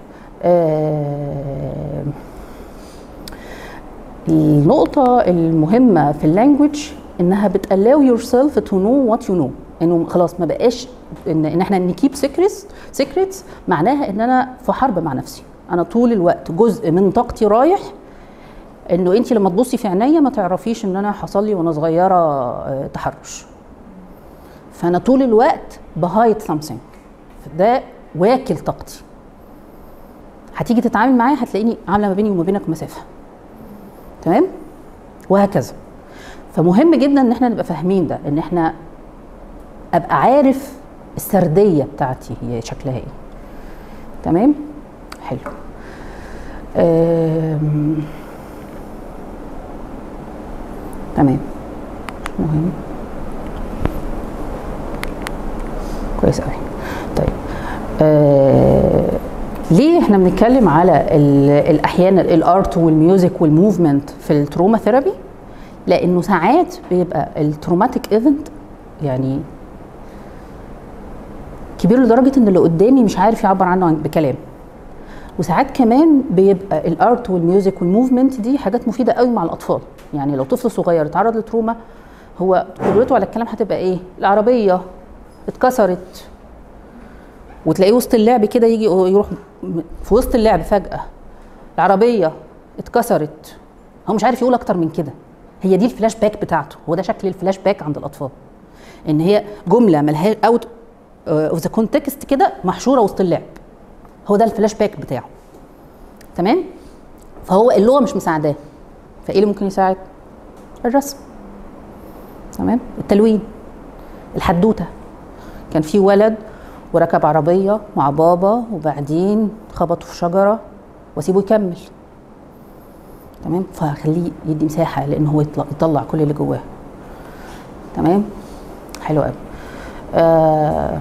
آه النقطة المهمة في اللانجوج انها بتالاو يور سيلف تو نو وات يو نو انه خلاص ما بقاش ان, إن احنا نكيب سيكريتس سيكريتس معناها ان انا في حرب مع نفسي انا طول الوقت جزء من طاقتي رايح انه انت لما تبصي في عينيا ما تعرفيش ان انا حصل لي وانا صغيره آه، تحرش فانا طول الوقت بهايد سامثينج ده واكل طاقتي هتيجي تتعامل معايا هتلاقيني عامله ما بيني وما بينك مسافه تمام وهكذا فمهم جدا ان احنا نبقى فاهمين ده ان احنا ابقى عارف السرديه بتاعتي هي شكلها ايه تمام حلو أم... تمام مهم كويس قوي طيب آه... ليه احنا بنتكلم على ال- الاحيان الارت والميوزك والموفمنت في التروما ثيرابي لانه ساعات بيبقى التروماتيك ايفنت يعني كبير لدرجه ان اللي قدامي مش عارف يعبر عنه عن- بكلام وساعات كمان بيبقى الارت والميوزك والموفمنت دي حاجات مفيده قوي مع الاطفال يعني لو طفل صغير اتعرض لتروما هو قدرته على الكلام هتبقى ايه العربيه اتكسرت وتلاقيه وسط اللعب كده يجي يروح م- في وسط اللعب فجاه العربيه اتكسرت هو مش عارف يقول اكتر من كده هي دي الفلاش باك بتاعته هو ده شكل الفلاش باك عند الاطفال ان هي جمله ملهاش اوت اوف ذا كونتكست كده محشوره وسط اللعب هو ده الفلاش باك بتاعه تمام فهو اللغه مش مساعداه فايه اللي ممكن يساعد الرسم تمام التلوين الحدوته كان في ولد وركب عربيه مع بابا وبعدين خبطوا في شجره واسيبه يكمل تمام فخليه يدي مساحه لان هو يطلع, يطلع كل اللي جواه تمام حلو قوي آه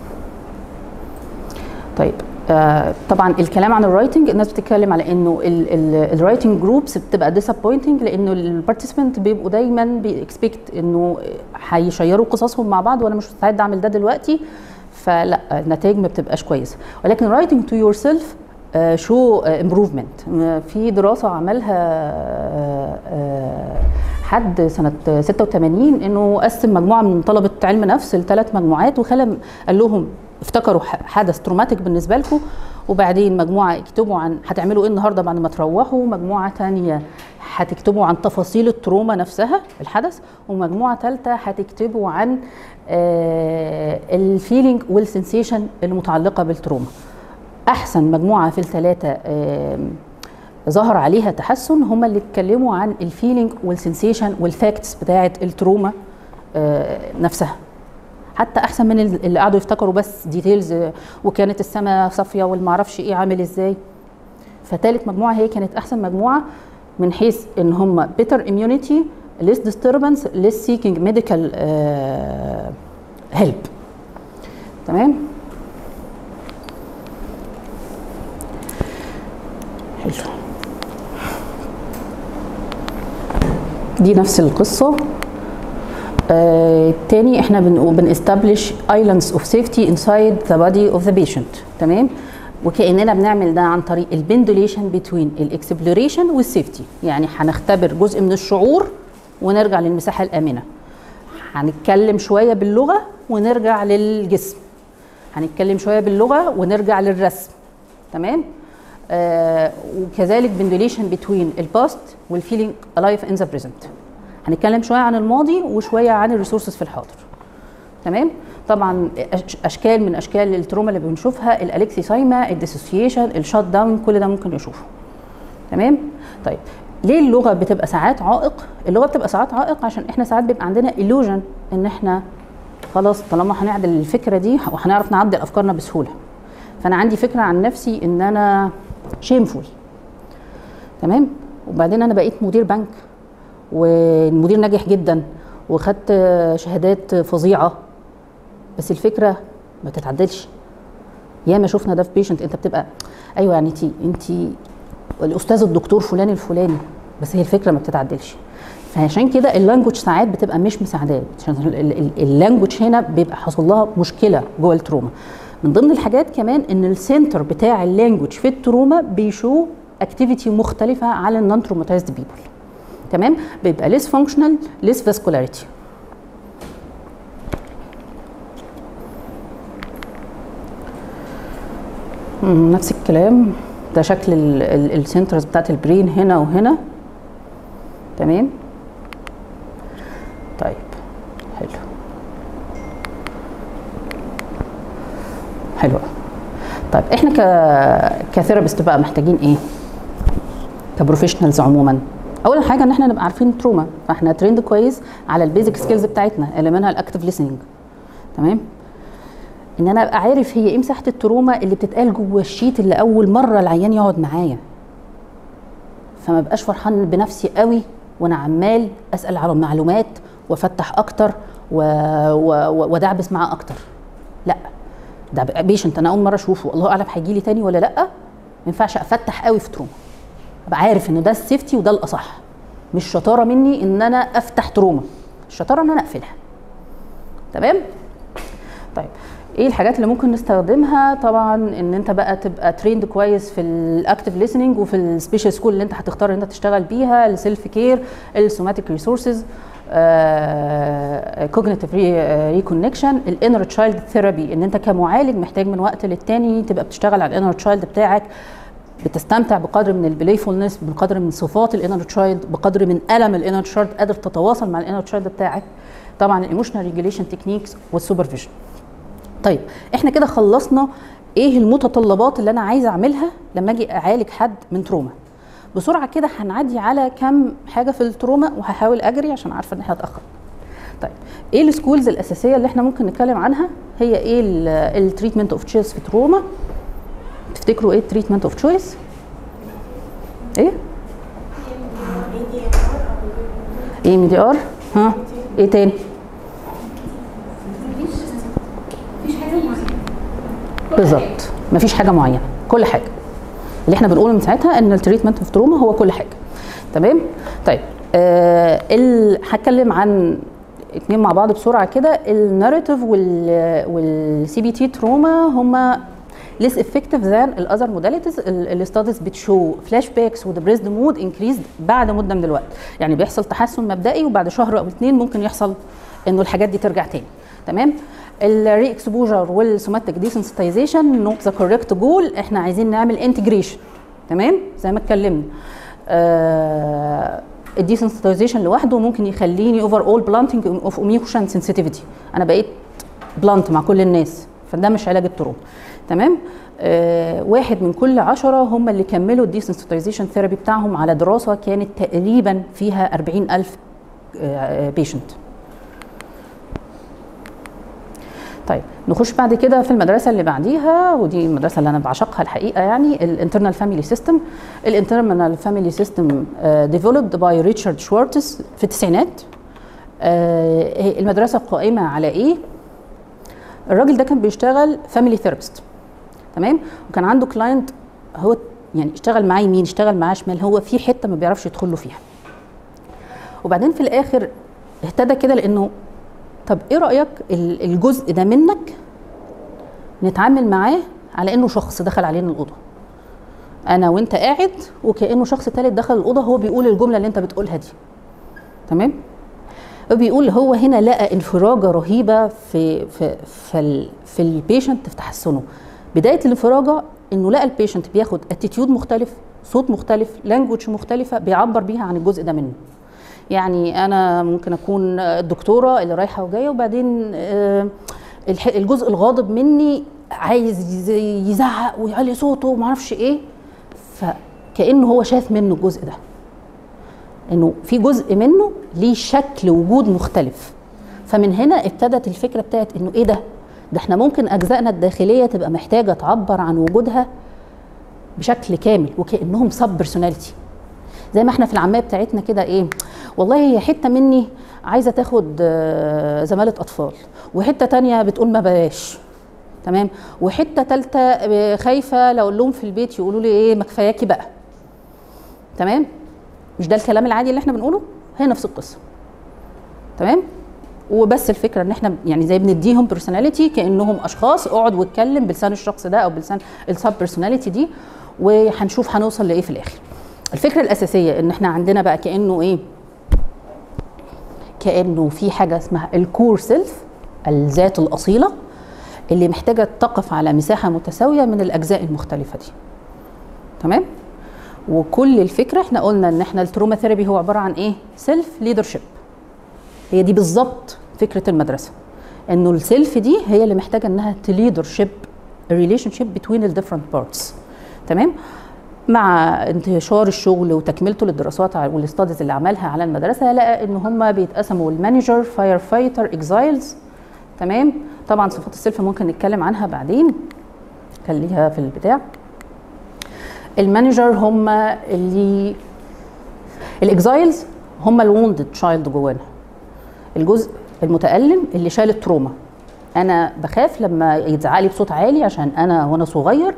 طيب آه طبعا الكلام عن الرايتنج الناس بتتكلم على انه الرايتنج جروبس بتبقى ديسابوينتنج لانه البارتيسيبنت بيبقوا دايما بيكسبكت انه هيشيروا قصصهم مع بعض وانا مش مستعد اعمل ده دلوقتي فلا النتائج ما بتبقاش كويسه ولكن رايتنج تو يور سيلف شو امبروفمنت في دراسه عملها آه، آه، حد سنه 86 انه قسم مجموعه من طلبه علم نفس لثلاث مجموعات وخلى قال لهم افتكروا ح- حدث تروماتيك بالنسبه لكم وبعدين مجموعه اكتبوا عن هتعملوا ايه النهارده بعد ما تروحوا مجموعه تانية هتكتبوا عن تفاصيل التروما نفسها الحدث ومجموعه ثالثه هتكتبوا عن الفيلينج والسنسيشن المتعلقه بالتروما احسن مجموعه في الثلاثه آم، ظهر عليها تحسن هم اللي اتكلموا عن الفيلينج والسنسيشن والفاكتس بتاعه التروما آه، نفسها حتى احسن من اللي قعدوا يفتكروا بس ديتيلز وكانت السماء صافيه والمعرفش ايه عامل ازاي فتالت مجموعه هي كانت احسن مجموعه من حيث ان هم better immunity less disturbance less seeking medical آه، help تمام حلو دي نفس القصه آه، تاني احنا بن بنستبلش ايلاندز اوف سيفتي انسايد ذا بادي اوف ذا بيشنت تمام وكاننا بنعمل ده عن طريق البندوليشن بتوين الاكسبلوريشن والسيفتي يعني هنختبر جزء من الشعور ونرجع للمساحه الامنه هنتكلم شويه باللغه ونرجع للجسم هنتكلم شويه باللغه ونرجع للرسم تمام آه وكذلك بندوليشن بتوين الباست والفيلينج الايف ان ذا بريزنت هنتكلم شويه عن الماضي وشويه عن الريسورسز في الحاضر تمام طبعا أش- اشكال من اشكال التروما اللي بنشوفها الالكسيسايما الديسوسيشن الشات داون كل ده ممكن نشوفه تمام طيب ليه اللغه بتبقى ساعات عائق اللغه بتبقى ساعات عائق عشان احنا ساعات بيبقى عندنا illusion ان احنا خلاص طالما هنعدل الفكره دي وهنعرف نعدل افكارنا بسهوله فانا عندي فكره عن نفسي ان انا شيمفول تمام وبعدين انا بقيت مدير بنك والمدير ناجح جدا وخدت شهادات فظيعه بس الفكره ما تتعدلش ياما شفنا ده في بيشنت انت بتبقى ايوه يعني انت انت الاستاذ الدكتور فلان الفلاني بس هي الفكره ما بتتعدلش فعشان كده اللانجوج ساعات بتبقى مش مساعداه عشان اللانجوج هنا بيبقى حصل لها مشكله جوه التروما من ضمن الحاجات كمان ان السنتر بتاع اللانجوج في التروما بيشو اكتيفيتي مختلفه على النون تروماتايزد بيبل تمام بيبقى ليس فانكشنال ليس فاسكولاريتي نفس الكلام ده شكل السنترز بتاعت البرين هنا وهنا تمام طيب حلو حلو طيب احنا ك كثيرابيست بقى محتاجين ايه كبروفيشنالز عموما اول حاجه ان احنا نبقى عارفين تروما فاحنا ترند كويس على البيزك سكيلز بتاعتنا اللي منها الاكتف ليسننج تمام ان انا ابقى عارف هي ايه مساحه التروما اللي بتتقال جوه الشيت اللي اول مره العيان يقعد معايا فما بقاش فرحان بنفسي قوي وانا عمال اسال على معلومات وافتح اكتر و... و... ودعبس معاه اكتر لا ده بيشنت انا اول مره اشوفه الله اعلم هيجي لي تاني ولا لا ما ينفعش افتح قوي في تروما ابقى عارف ان ده السيفتي وده الاصح مش شطاره مني ان انا افتح تروما الشطاره ان انا اقفلها تمام طيب ايه الحاجات اللي ممكن نستخدمها طبعا ان انت بقى تبقى تريند كويس في الاكتف ليسننج وفي السبيشال سكول اللي انت هتختار ان انت تشتغل بيها السيلف كير السوماتيك ريسورسز كوجنيتيف ريكونكشن الانر تشايلد ثيرابي ان انت كمعالج محتاج من وقت للتاني تبقى بتشتغل على الانر تشايلد بتاعك بتستمتع بقدر من البلايفولنس بقدر من صفات الانر تشايلد بقدر من الم الانر تشايلد قادر تتواصل مع الانر تشايلد بتاعك طبعا الايموشنال ريجوليشن تكنيكس والسوبرفيجن طيب احنا كده خلصنا ايه المتطلبات اللي انا عايزه اعملها لما اجي اعالج حد من تروما بسرعه كده هنعدي على كم حاجه في التروما وهحاول اجري عشان عارفه ان احنا هنتاخر طيب ايه السكولز الاساسيه اللي احنا ممكن نتكلم عنها هي ايه التريتمنت اوف تشويس في تروما تفتكروا ايه التريتمنت اوف تشويس ايه ايه مي دي ار ها ايه تاني مفيش مفيش حاجه معينه بالظبط مفيش حاجه معينه كل حاجه اللي احنا بنقوله من ساعتها ان التريتمنت اوف تروما هو كل حاجه تمام طيب آه ال... هتكلم عن اتنين مع بعض بسرعه كده الناريتيف وال والسي بي تي تروما هما less effective than الاذر موداليتيز الاستاديز بتشو فلاش باكس ودبريزد مود انكريزد بعد مده من الوقت يعني بيحصل تحسن مبدئي وبعد شهر او اتنين ممكن يحصل انه الحاجات دي ترجع تاني تمام الري اكسبوجر والسوماتيك ديسنسيتايزيشن نوت ذا كوريكت جول احنا عايزين نعمل انتجريشن تمام زي ما اتكلمنا آه الديسنسيتايزيشن لوحده ممكن يخليني اوفر اول بلانتنج اوف اوميوشن سنسيتيفيتي انا بقيت بلانت مع كل الناس فده مش علاج التروما تمام آه واحد من كل عشرة هم اللي كملوا الديسنسيتايزيشن ثيرابي بتاعهم على دراسة كانت تقريبا فيها 40 ألف بيشنت طيب نخش بعد كده في المدرسه اللي بعديها ودي المدرسه اللي انا بعشقها الحقيقه يعني الانترنال فاميلي سيستم الانترنال فاميلي سيستم ديفلوبد باي ريتشارد شوارتز في التسعينات آه المدرسه قائمه على ايه الراجل ده كان بيشتغل فاميلي ثيرابيست تمام وكان عنده كلاينت هو يعني اشتغل معاه يمين اشتغل معاه شمال هو في حته ما بيعرفش يدخل له فيها وبعدين في الاخر اهتدى كده لانه طب ايه رايك الجزء ده منك نتعامل معاه على انه شخص دخل علينا الاوضه انا وانت قاعد وكانه شخص ثالث دخل الاوضه هو بيقول الجمله اللي انت بتقولها دي تمام بيقول هو هنا لقى انفراجه رهيبه في في في, ال في البيشنت في تحسنه بدايه الانفراجه انه لقى البيشنت بياخد اتيتيود مختلف صوت مختلف لانجوج مختلفه بيعبر بيها عن الجزء ده منه يعني انا ممكن اكون الدكتوره اللي رايحه وجايه وبعدين الجزء الغاضب مني عايز يزعق ويعلي صوته وما اعرفش ايه فكانه هو شاف منه الجزء ده انه في جزء منه ليه شكل وجود مختلف فمن هنا ابتدت الفكره بتاعت انه ايه ده ده احنا ممكن اجزائنا الداخليه تبقى محتاجه تعبر عن وجودها بشكل كامل وكانهم سب بيرسوناليتي زي ما احنا في العاميه بتاعتنا كده ايه والله هي حته مني عايزه تاخد زماله اطفال وحته تانية بتقول ما بلاش تمام وحته ثالثه خايفه لو اقول لهم في البيت يقولوا لي ايه ما كفاياكي بقى تمام مش ده الكلام العادي اللي احنا بنقوله هي نفس القصه تمام وبس الفكره ان احنا يعني زي بنديهم بيرسوناليتي كانهم اشخاص اقعد واتكلم بلسان الشخص ده او بلسان السب بيرسوناليتي دي وهنشوف هنوصل لايه في الاخر الفكره الاساسيه ان احنا عندنا بقى كانه ايه كانه في حاجه اسمها الكور سيلف الذات الاصيله اللي محتاجه تقف على مساحه متساويه من الاجزاء المختلفه دي تمام وكل الفكره احنا قلنا ان احنا التروما ثيرابي هو عباره عن ايه سيلف ليدرشيب هي دي بالظبط فكره المدرسه انه السيلف دي هي اللي محتاجه انها تليدرشيب ريليشن شيب بتوين الديفرنت بارتس تمام مع انتشار الشغل وتكملته للدراسات والاستاديز اللي عملها على المدرسه لقى ان هم بيتقسموا المانجر فاير فايتر اكزايلز تمام طبعا صفات السيلف ممكن نتكلم عنها بعدين خليها في البتاع المانجر هم اللي الاكزايلز هم الوندد تشايلد جوانا الجزء المتألم اللي شال التروما انا بخاف لما يتزعق لي بصوت عالي عشان انا وانا صغير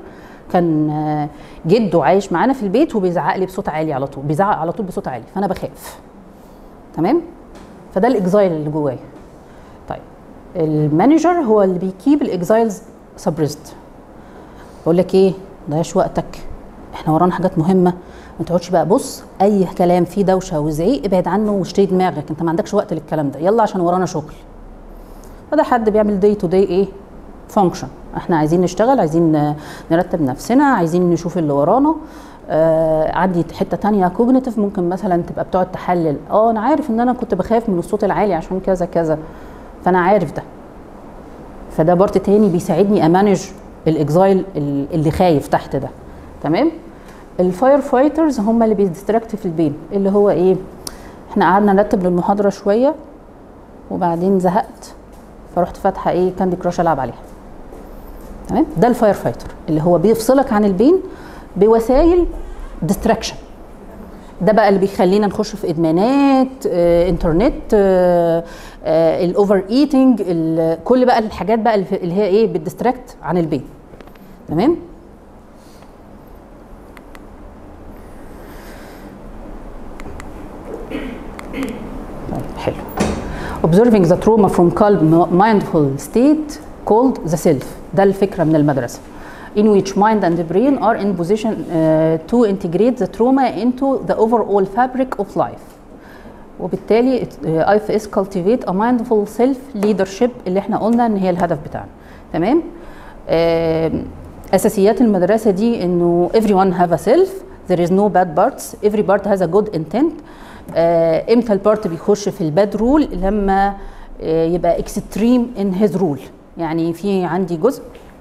كان آه، جده عايش معانا في البيت وبيزعق لي بصوت عالي على طول بيزعق على طول بصوت عالي فانا بخاف تمام فده الاكزايل اللي جوايا طيب المانجر هو اللي بيكيب الاكزايلز سبريست بقول لك ايه ضيعش وقتك احنا ورانا حاجات مهمه ما تقعدش بقى بص اي كلام فيه دوشه وزعيق ابعد عنه واشتري دماغك انت ما عندكش وقت للكلام ده يلا عشان ورانا شغل فده حد بيعمل داي تو داي ايه فانكشن احنا عايزين نشتغل عايزين ن- نرتب نفسنا عايزين نشوف اللي ورانا آه عندي حته تانية كوجنيتيف ممكن مثلا تبقى بتقعد تحلل اه انا عارف ان انا كنت بخاف من الصوت العالي عشان كذا كذا فانا عارف ده فده بارت تاني بيساعدني امانج الاكزايل ال- اللي خايف تحت ده تمام الفاير فايترز هم اللي بيديستراكت في البين اللي هو ايه احنا قعدنا نرتب للمحاضره شويه وبعدين زهقت فرحت فاتحه ايه كاندي كراش العب عليها تمام ده الفاير فايتر اللي هو بيفصلك عن البين بوسائل ديستراكشن ده بقى اللي بيخلينا نخش في ادمانات آه، انترنت آه، آه، الاوفر ايتنج ال- كل بقى الحاجات بقى اللي في- اللي هي ايه بتديستراكت عن البين تمام طيب حلو observing the trauma from calm mindful state called the self ده الفكرة من المدرسة in which mind and brain are in position uh, to integrate the trauma into the overall fabric of life وبالتالي اي اف اس cultivate a mindful self leadership اللي احنا قلنا ان هي الهدف بتاعنا تمام آم، اساسيات المدرسه دي انه everyone have a self there is no bad parts every part has a good intent آه، امتى البارت بيخش في الباد رول لما آه، يبقى اكستريم ان هيز رول يعني في عندي جزء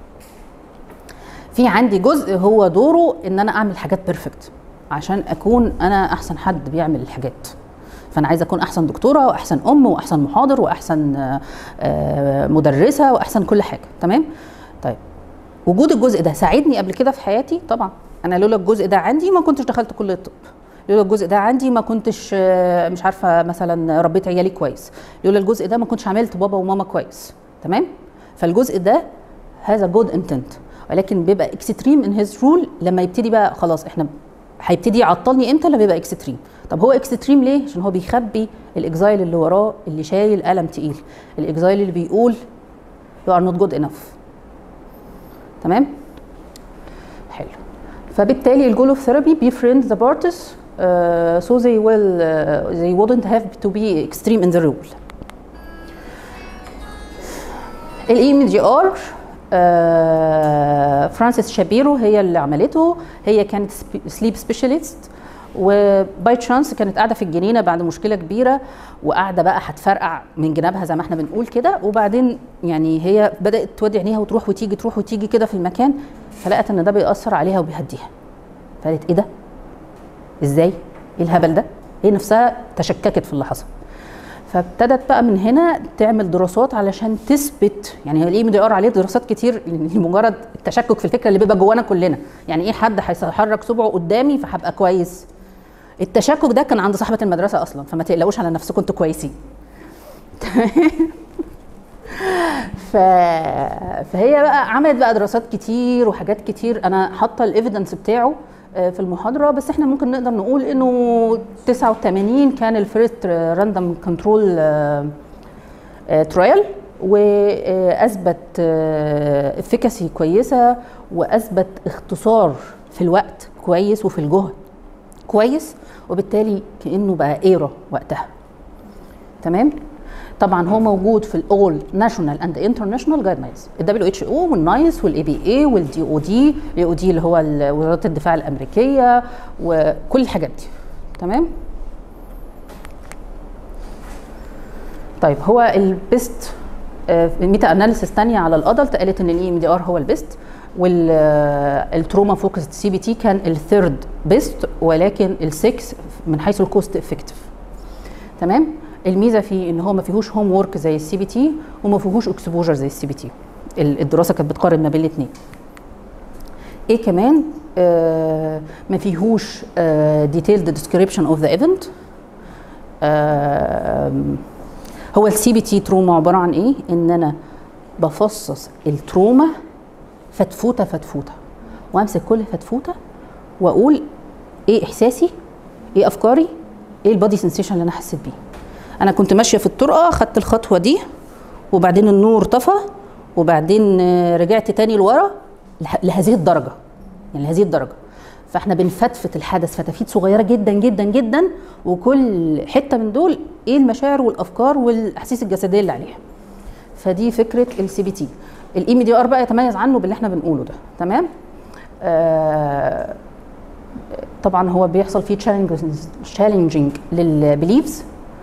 في عندي جزء هو دوره ان انا اعمل حاجات بيرفكت عشان اكون انا احسن حد بيعمل الحاجات فانا عايزه اكون احسن دكتوره واحسن ام واحسن محاضر واحسن آه، آه، مدرسه واحسن كل حاجه تمام طيب وجود الجزء ده ساعدني قبل كده في حياتي طبعا انا لولا الجزء ده عندي ما كنتش دخلت كليه الطب لولا الجزء ده عندي ما كنتش آه، مش عارفه مثلا ربيت عيالي كويس لولا الجزء ده ما كنتش عملت بابا وماما كويس تمام فالجزء ده هذا جود انتنت ولكن بيبقى اكستريم ان هيز رول لما يبتدي بقى خلاص احنا هيبتدي يعطلني امتى لما بيبقى اكستريم طب هو اكستريم ليه عشان هو بيخبي الاكزايل اللي وراه اللي شايل قلم تقيل الاكزايل اللي بيقول you are not good enough تمام حلو فبالتالي الجول اوف ثيرابي befriend the parties uh, so they will uh, they wouldn't have to be extreme in the rule الاي ام جي ار فرانسيس شابيرو هي اللي عملته هي كانت سليب سبيشاليست وباي تشانس كانت قاعده في الجنينه بعد مشكله كبيره وقاعده بقى هتفرقع من جنابها زي ما احنا بنقول كده وبعدين يعني هي بدات تودي عينيها وتروح وتيجي تروح وتيجي كده في المكان فلقت ان ده بيأثر عليها وبيهديها فقالت ايه ده؟ ازاي؟ ايه الهبل ده؟ هي نفسها تشككت في اللي حصل فابتدت بقى من هنا تعمل دراسات علشان تثبت يعني الاي ام دي ار عليه دراسات كتير لمجرد التشكك في الفكره اللي بيبقى جوانا كلنا يعني ايه حد هيحرك صبعه قدامي فهبقى كويس التشكك ده كان عند صاحبه المدرسه اصلا فما تقلقوش على نفسكم انتوا كويسين ف... فهي بقى عملت بقى دراسات كتير وحاجات كتير انا حاطه الايفيدنس بتاعه آه، في المحاضره بس احنا ممكن نقدر نقول انه 89 كان الفيرست راندوم كنترول ترايل واثبت افيكاسي كويسه واثبت اختصار في الوقت كويس وفي الجهد كويس وبالتالي كانه بقى ايرا وقتها تمام طبعا هو موجود في الاول ناشونال اند انترناشونال جايد لاينز الدبليو اتش او والنايس والاي بي اي والدي او دي الاي او دي اللي هو ال- وزاره الدفاع الامريكيه وكل الحاجات دي تمام طيب هو البيست الميتا اناليسيس ثانيه على الادلت قالت ان الاي ام دي ار هو البيست والتروما فوكسد سي بي تي كان الثيرد بيست ولكن السكس من حيث الكوست افكتيف تمام الميزه فيه ان هو ما فيهوش هوم وورك زي السي بي تي وما فيهوش اكسبوجر زي السي بي تي الدراسه كانت بتقارن ما بين الاثنين ايه كمان آه ما فيهوش ديتيلد ديسكريبشن اوف ذا ايفنت هو السي بي تي تروما عباره عن ايه ان انا بفصص التروما فتفوته فتفوته وامسك كل فتفوته واقول ايه احساسي ايه افكاري ايه البادي سنسيشن اللي انا حسيت بيه انا كنت ماشيه في الطرقه خدت الخطوه دي وبعدين النور طفى وبعدين آه، رجعت تاني لورا له- لهذه الدرجه يعني لهذه الدرجه فاحنا بنفتفت الحدث فتافيت صغيره جدا جدا جدا وكل حته من دول ايه المشاعر والافكار والاحاسيس الجسديه اللي عليها فدي فكره السي بي تي الاي دي ار بقى يتميز عنه باللي احنا بنقوله ده تمام آه طبعا هو بيحصل فيه تشالنجينج للبيليفز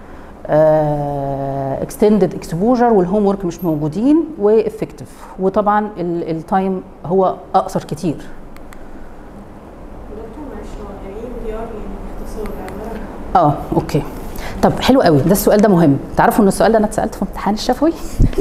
اكستندد اكسبوجر والهوم ورك مش موجودين وافكتيف وطبعا التايم هو اقصر كتير دكتور معلش هو يعني ايه مليار يعني اختصار عباره اه اوكي طب حلو قوي ده السؤال ده مهم تعرفوا ان السؤال ده انا اتسالته في امتحان الشفوي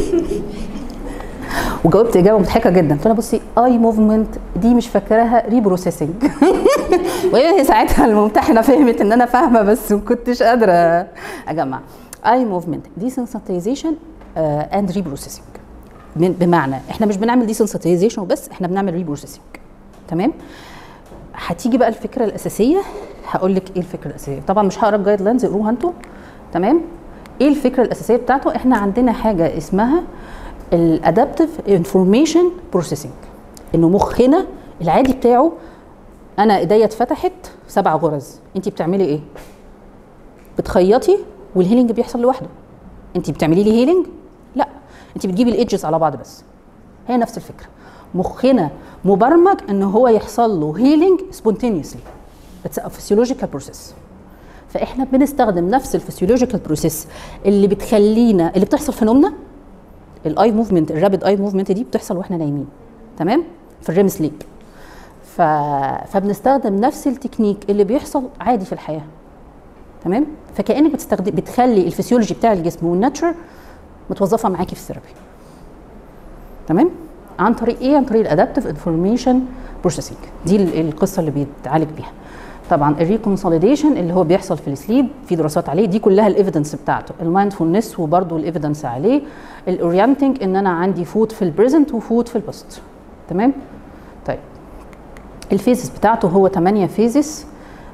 وجاوبت اجابه مضحكه جدا قلت لها بصي اي موفمنت دي مش فاكراها ريبروسيسنج وهي ساعتها الممتحنه فهمت ان انا فاهمه بس ما كنتش قادره اجمع اي موفمنت ديسنسيتايزيشن اند ريبروسيسنج بمعنى احنا مش بنعمل ديسنسيتايزيشن وبس احنا بنعمل ريبروسيسنج تمام هتيجي بقى الفكره الاساسيه هقول لك ايه الفكره الاساسيه طبعا مش هقرا الجايد لاينز اقروها انتوا تمام ايه الفكره الاساسيه بتاعته احنا عندنا حاجه اسمها الادابتيف انفورميشن بروسيسنج انه مخنا العادي بتاعه انا ايديا اتفتحت سبع غرز انت بتعملي ايه بتخيطي والهيلينج بيحصل لوحده انت بتعملي لي هيلينج لا انت بتجيبي الايدجز على بعض بس هي نفس الفكره مخنا مبرمج ان هو يحصل له هيلينج سبونتينيوسلي اتس ا فيسيولوجيكال بروسيس فاحنا بنستخدم نفس الفسيولوجيكال بروسيس اللي بتخلينا اللي بتحصل في نومنا الاي موفمنت الرابid اي موفمنت دي بتحصل واحنا نايمين تمام في الريم سليب ف... فبنستخدم نفس التكنيك اللي بيحصل عادي في الحياه تمام فكانك بتستخدم بتخلي الفسيولوجي بتاع الجسم والناتشر متوظفه معاكي في الثيرابي تمام عن طريق ايه عن طريق الادابتيف انفورميشن بروسيسنج دي ال- القصه اللي بيتعالج بيها طبعا الريكونسوليديشن اللي هو بيحصل في السليب في دراسات عليه دي كلها الايفيدنس بتاعته المايندفولنس وبرده الايفيدنس عليه الاورينتنج ان انا عندي فوت في البريزنت وفوت في الباست تمام طيب الفيزز بتاعته هو 8 فيزز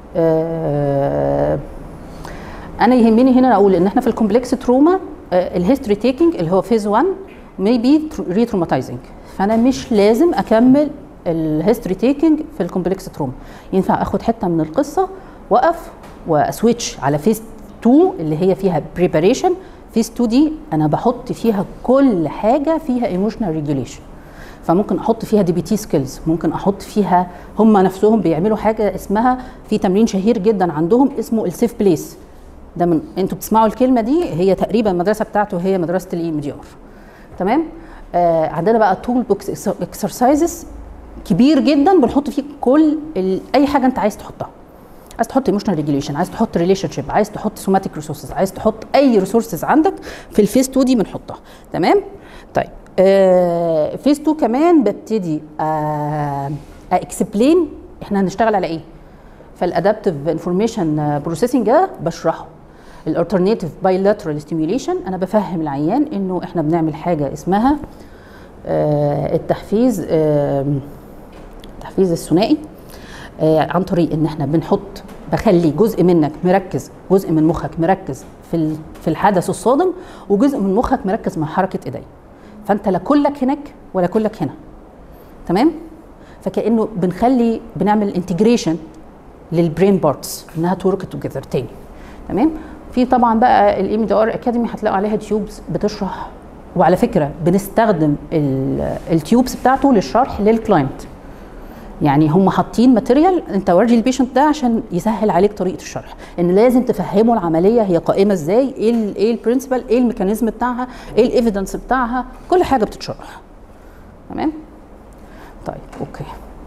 آه انا يهمني هنا اقول ان احنا في الكومبلكس تروما الهيستوري تيكينج اللي هو فيز 1 ميبي ريتروماتايزنج فانا مش لازم اكمل الهيستوري تيكينج في الكومبلكس تروما ينفع اخد حته من القصه واقف واسويتش على فيز 2 اللي هي فيها بريباريشن فيز 2 دي انا بحط فيها كل حاجه فيها ايموشنال ريجوليشن فممكن احط فيها دي بي تي سكيلز ممكن احط فيها هم نفسهم بيعملوا حاجه اسمها في تمرين شهير جدا عندهم اسمه السيف بليس ده من انتوا بتسمعوا الكلمه دي هي تقريبا المدرسه بتاعته هي مدرسه الاي ام دي ار تمام آه عندنا بقى تول بوكس اكسرسايزز كبير جدا بنحط فيه كل ال- اي حاجه انت عايز تحطها عايز تحط ايموشنال ريجوليشن عايز تحط ريليشن شيب عايز تحط سوماتيك ريسورسز عايز تحط اي ريسورسز عندك في الفيس 2 دي بنحطها تمام طيب آه فيس 2 كمان ببتدي آه اكسبلين احنا هنشتغل على ايه فالادابتيف انفورميشن بروسيسنج ده بشرحه الالترناتيف بايلاترال ستيميوليشن انا بفهم العيان انه احنا بنعمل حاجه اسمها آه التحفيز آه التحفيز الثنائي آه عن طريق ان احنا بنحط بخلي جزء منك مركز جزء من مخك مركز في ال- في الحدث الصادم وجزء من مخك مركز مع حركه ايدي فانت لا كلك هناك ولا كلك هنا تمام فكانه بنخلي بنعمل انتجريشن للبرين بارتس انها تورك توجذر تاني تمام في طبعا بقى الام دي ار اكاديمي هتلاقوا عليها تيوبز بتشرح وعلى فكره بنستخدم ال- التيوبز بتاعته للشرح للكلاينت يعني هم حاطين ماتيريال انت وري البيشنت ده عشان يسهل عليك طريقه الشرح ان لازم تفهمه العمليه هي قائمه ازاي ايه ال ايه البرنسبل ايه الميكانيزم بتاعها ايه الايفيدنس بتاعها كل حاجه بتتشرح تمام طيب اوكي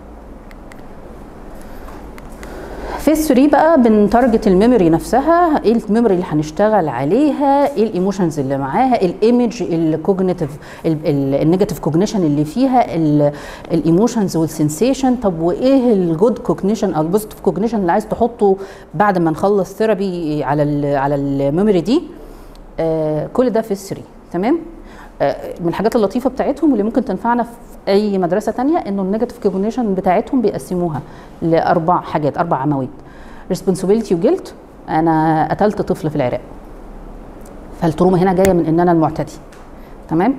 فيس 3 بقى بنتارجت الميموري نفسها ايه الميموري اللي هنشتغل عليها ايه الايموشنز اللي معاها الايمج الكوجنيتيف النيجاتيف كوجنيشن اللي فيها الايموشنز والسنسيشن طب وايه الجود كوجنيشن او البوزيتيف كوجنيشن اللي عايز تحطه بعد ما نخلص ثيرابي على ال على الميموري دي آه كل ده في 3 تمام آه، من الحاجات اللطيفه بتاعتهم واللي ممكن تنفعنا في اي مدرسه تانية انه النيجاتيف كوجنيشن بتاعتهم بيقسموها لاربع حاجات اربع عواميد ريسبونسبيلتي وجلت انا قتلت طفل في العراق فالتروما هنا جايه من ان انا المعتدي تمام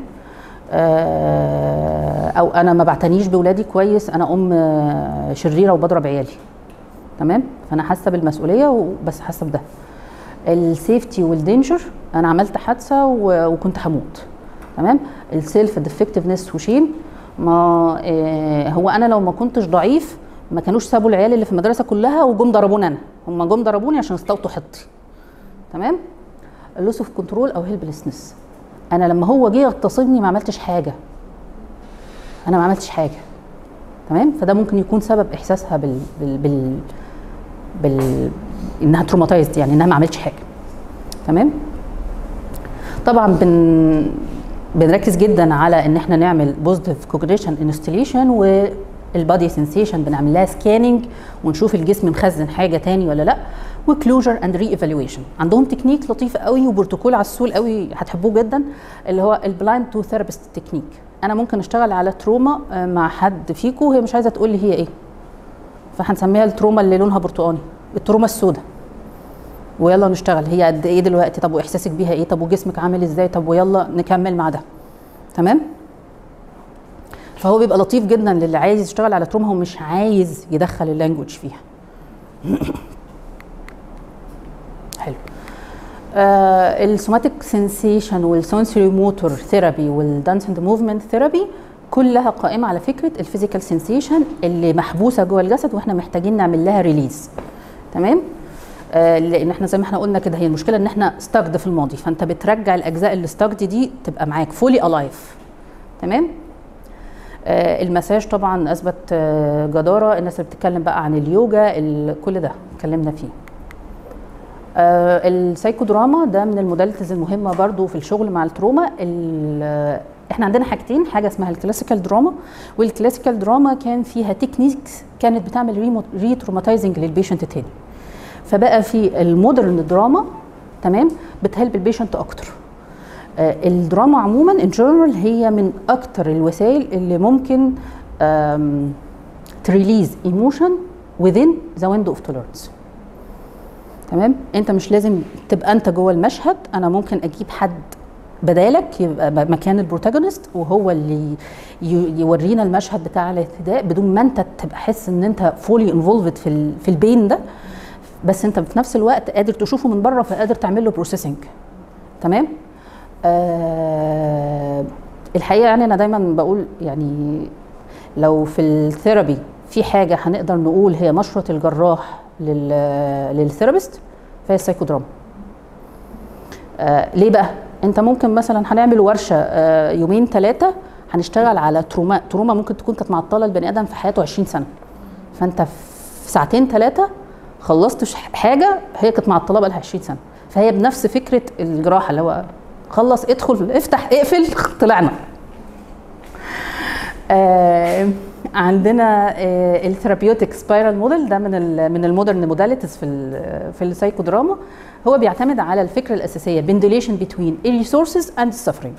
آه، او انا ما بعتنيش بولادي كويس انا ام آه، شريره وبضرب عيالي تمام فانا حاسه بالمسؤوليه وبس حاسه بده السيفتي والدينجر انا عملت حادثه و- وكنت هموت تمام السيلف ديفكتفنس وشيم ما آه، هو انا لو ما كنتش ضعيف ما كانوش سابوا العيال اللي في المدرسه كلها وجم ضربوني انا هم جم ضربوني عشان استوطوا حطي تمام اللوس اوف كنترول او هيلبلسنس انا لما هو جه يغتصبني ما عملتش حاجه انا ما عملتش حاجه تمام فده ممكن يكون سبب احساسها بال بال, بال بال انها تروماتايزد يعني انها ما عملتش حاجه تمام طبعا بن بنركز جدا على ان احنا نعمل بوزيتيف كوجنيشن انستليشن والبادي سنسيشن بنعمل لها سكاننج ونشوف الجسم مخزن حاجه تاني ولا لا وكلوجر اند ري ايفالويشن عندهم تكنيك لطيف قوي وبروتوكول عسول قوي هتحبوه جدا اللي هو البلايند تو ثيرابيست تكنيك انا ممكن اشتغل على تروما آه، مع حد فيكم وهي مش عايزه تقول لي هي ايه فهنسميها التروما اللي لونها برتقاني التروما السوداء ويلا نشتغل هي قد ايه دلوقتي طب واحساسك بيها ايه طب وجسمك عامل ازاي طب ويلا نكمل مع ده تمام فهو بيبقى لطيف جدا للي عايز يشتغل على تروما هو مش عايز يدخل اللانجوج فيها حلو آه السوماتيك سنسيشن والسنسوري موتور ثيرابي والدانس اند موفمنت ثيرابي كلها قائمه على فكره الفيزيكال سنسيشن اللي محبوسه جوه الجسد واحنا محتاجين نعمل لها ريليز تمام آه لان احنا زي ما احنا قلنا كده هي المشكله ان احنا ستاكد في الماضي فانت بترجع الاجزاء اللي ستاكد دي تبقى معاك فولي الايف تمام آه المساج طبعا اثبت آه جداره الناس اللي بتتكلم بقى عن اليوجا ال- كل ده اتكلمنا فيه آه السايكودراما ده من الموداليتيز المهمه برضو في الشغل مع التروما ال- احنا عندنا حاجتين حاجه اسمها الكلاسيكال دراما والكلاسيكال دراما كان فيها تكنيكس كانت بتعمل ري تروماتايزنج للبيشنت تاني فبقى في المودرن دراما تمام بتهلب البيشنت اكتر آه، الدراما عموما ان جنرال هي من اكتر الوسائل اللي ممكن تريليز ايموشن within the window of tolerance تمام انت مش لازم تبقى انت جوه المشهد انا ممكن اجيب حد بدالك يبقى ب- مكان البروتاجونست وهو اللي ي- يورينا المشهد بتاع الاعتداء بدون ما انت تبقى حس ان انت فولي انفولفد في ال- في البين ده بس انت في نفس الوقت قادر تشوفه من بره فقادر تعمل له بروسيسنج تمام آه الحقيقه يعني انا دايما بقول يعني لو في الثيرابي في حاجه هنقدر نقول هي مشرط الجراح لل للثيرابيست فهي السايكودراما آه ليه بقى انت ممكن مثلا هنعمل ورشه آه يومين ثلاثه هنشتغل على تروما تروما ممكن تكون كانت معطله البني ادم في حياته 20 سنه فانت في ساعتين ثلاثه خلصت ش- حاجه هي كانت معطله بقى لها 20 سنه فهي بنفس فكره الجراحه اللي هو خلص ادخل افتح اقفل طلعنا آه عندنا آه الثيرابيوتيك سبايرال موديل ده من ال من المودرن موداليتيز في ال في السايكودراما هو بيعتمد على الفكره الاساسيه بندوليشن بين resources and suffering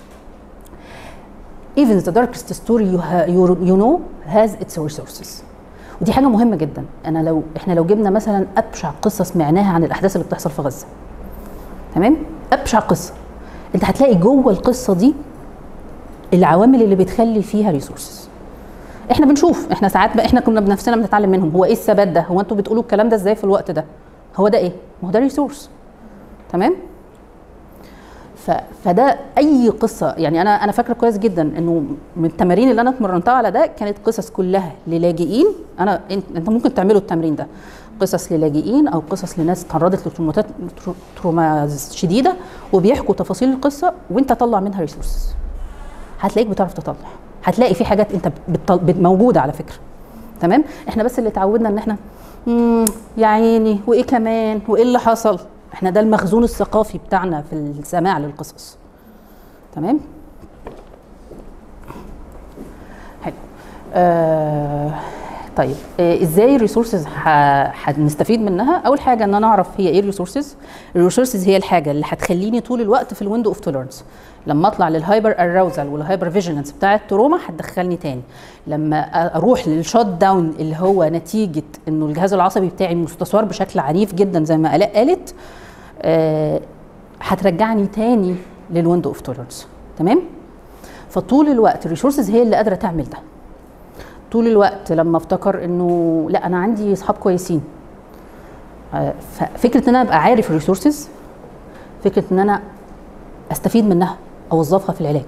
even the darkest story you, ha, you, you know has its resources ودي حاجه مهمه جدا انا لو احنا لو جبنا مثلا ابشع قصه سمعناها عن الاحداث اللي بتحصل في غزه تمام ابشع قصه انت هتلاقي جوه القصه دي العوامل اللي بتخلي فيها ريسورسز احنا بنشوف احنا ساعات بقى احنا كنا بنفسنا بنتعلم منهم هو ايه الثبات ده هو انتوا بتقولوا الكلام ده ازاي في الوقت ده هو ده ايه ما هو ده ريسورس تمام ف... فده اي قصه يعني انا انا فاكره كويس جدا انه من التمارين اللي انا اتمرنتها على ده كانت قصص كلها للاجئين انا انت, انت ممكن تعملوا التمرين ده قصص للاجئين او قصص لناس تعرضت لتروماتات تروما شديده وبيحكوا تفاصيل القصه وانت طلع منها ريسورسز هتلاقيك بتعرف تطلع هتلاقي في حاجات انت بتطل... بت- موجوده على فكره تمام احنا بس اللي اتعودنا ان احنا مم، يا عيني وايه كمان وايه اللي حصل احنا ده المخزون الثقافي بتاعنا في السماع للقصص تمام حلو آه طيب آه، ازاي الريسورسز هنستفيد منها اول حاجه ان انا اعرف هي ايه الريسورسز الريسورسز هي الحاجه اللي هتخليني طول الوقت في الويندو اوف توليرنس لما اطلع للهايبر اراوزال والهايبر فيجيلنس بتاع التروما هتدخلني تاني لما اروح للشوت داون اللي هو نتيجه انه الجهاز العصبي بتاعي مستثار بشكل عنيف جدا زي ما الاء قالت آه، هترجعني تاني للويندو اوف توليرنس تمام فطول الوقت الريسورسز هي اللي قادره تعمل ده طول الوقت لما افتكر انه لا انا عندي اصحاب كويسين آه، ففكره ان انا ابقى عارف الريسورسز فكره ان انا استفيد منها اوظفها في العلاج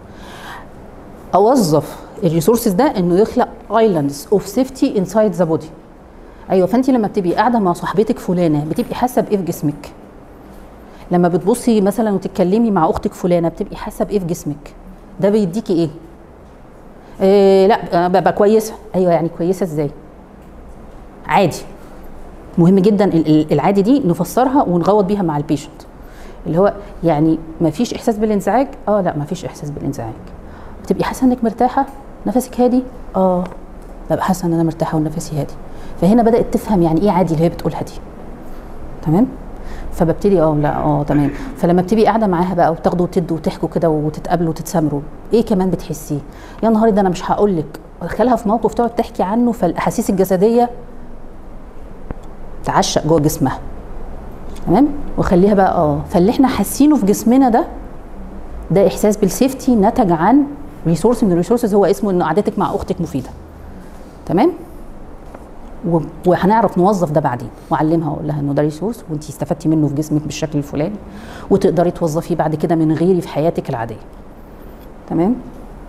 اوظف الريسورسز ده انه يخلق ايلاندز اوف سيفتي انسايد ذا بودي ايوه فانت لما بتبقي قاعده مع صاحبتك فلانه بتبقي حاسه بايه في جسمك لما بتبصي مثلا وتتكلمي مع اختك فلانه بتبقي حاسه بايه في جسمك ده بيديكي ايه إيه لا ببقى كويسه ايوه يعني كويسه ازاي عادي مهم جدا ال- ال- العادي دي نفسرها ونغوط بيها مع البيشنت اللي هو يعني ما فيش احساس بالانزعاج اه لا ما فيش احساس بالانزعاج بتبقي حاسه انك مرتاحه نفسك هادي اه ببقى حاسه ان انا مرتاحه ونفسي هادي فهنا بدات تفهم يعني ايه عادي اللي هي بتقولها دي تمام فببتدي اه لا اه تمام فلما بتبقي قاعده معاها بقى وتاخدوا وتدوا وتحكوا كده وتتقابلوا وتتسامروا ايه كمان بتحسيه يا نهاري ده انا مش هقول لك ادخلها في موقف تقعد تحكي عنه فالاحاسيس الجسديه تعشق جوه جسمها تمام وخليها بقى اه فاللي احنا حاسينه في جسمنا ده ده احساس بالسيفتي نتج عن ريسورس من الريسورسز هو اسمه ان قعدتك مع اختك مفيده تمام و- وهنعرف نوظف ده بعدين واعلمها واقول لها انه ده ريسورس وانت استفدتي منه في جسمك بالشكل الفلاني وتقدري توظفيه بعد كده من غيري في حياتك العاديه تمام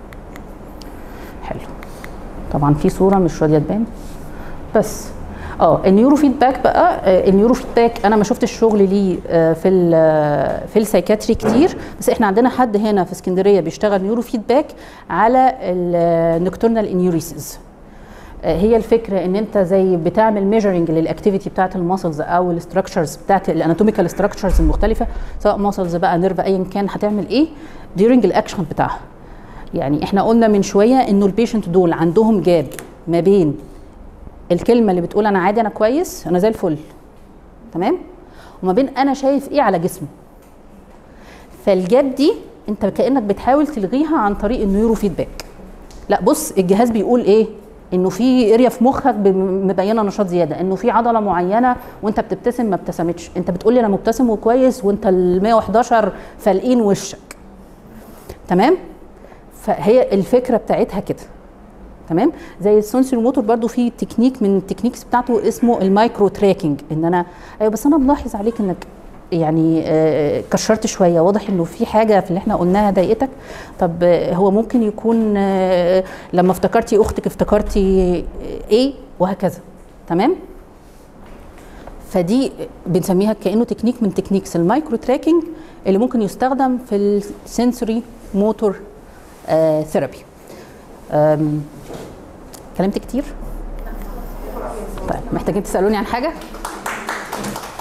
حلو طبعا في صوره مش راضيه تبان بس اه النيورو فيدباك بقى آه، النيورو فيدباك انا ما شفتش شغل ليه آه، في ال في السايكاتري كتير بس احنا عندنا حد هنا في اسكندريه بيشتغل نيورو فيدباك على النكتورنال انيوريسز هي الفكره ان انت زي بتعمل ميجرنج للاكتيفيتي بتاعت الماسلز او الاستراكشرز بتاعت الاناتوميكال ستراكشرز المختلفه سواء ماسلز بقى نيرف ايا كان هتعمل ايه during الاكشن بتاعها يعني احنا قلنا من شويه انه البيشنت دول عندهم جاب ما بين الكلمه اللي بتقول انا عادي انا كويس انا زي الفل تمام وما بين انا شايف ايه على جسمه فالجاب دي انت كانك بتحاول تلغيها عن طريق النيورو فيدباك لا بص الجهاز بيقول ايه انه في اريا في مخك ب- مبينه نشاط زياده انه في عضله معينه وانت بتبتسم ما ابتسمتش انت بتقول لي انا مبتسم وكويس وانت ال 111 فالقين وشك تمام فهي الفكره بتاعتها كده تمام زي السنسوري موتور برضو في تكنيك من التكنيكس بتاعته اسمه المايكرو تراكنج ان انا ايوه بس انا ملاحظ عليك انك يعني آه، كشرت شويه واضح انه في حاجه في اللي احنا قلناها ضايقتك طب آه، هو ممكن يكون آه، لما افتكرتي اختك افتكرتي ايه وهكذا تمام فدي بنسميها كانه تكنيك من تكنيكس المايكرو تراكنج اللي ممكن يستخدم في السنسوري موتور ثيرابي كلمت كتير طيب محتاجين تسالوني عن حاجه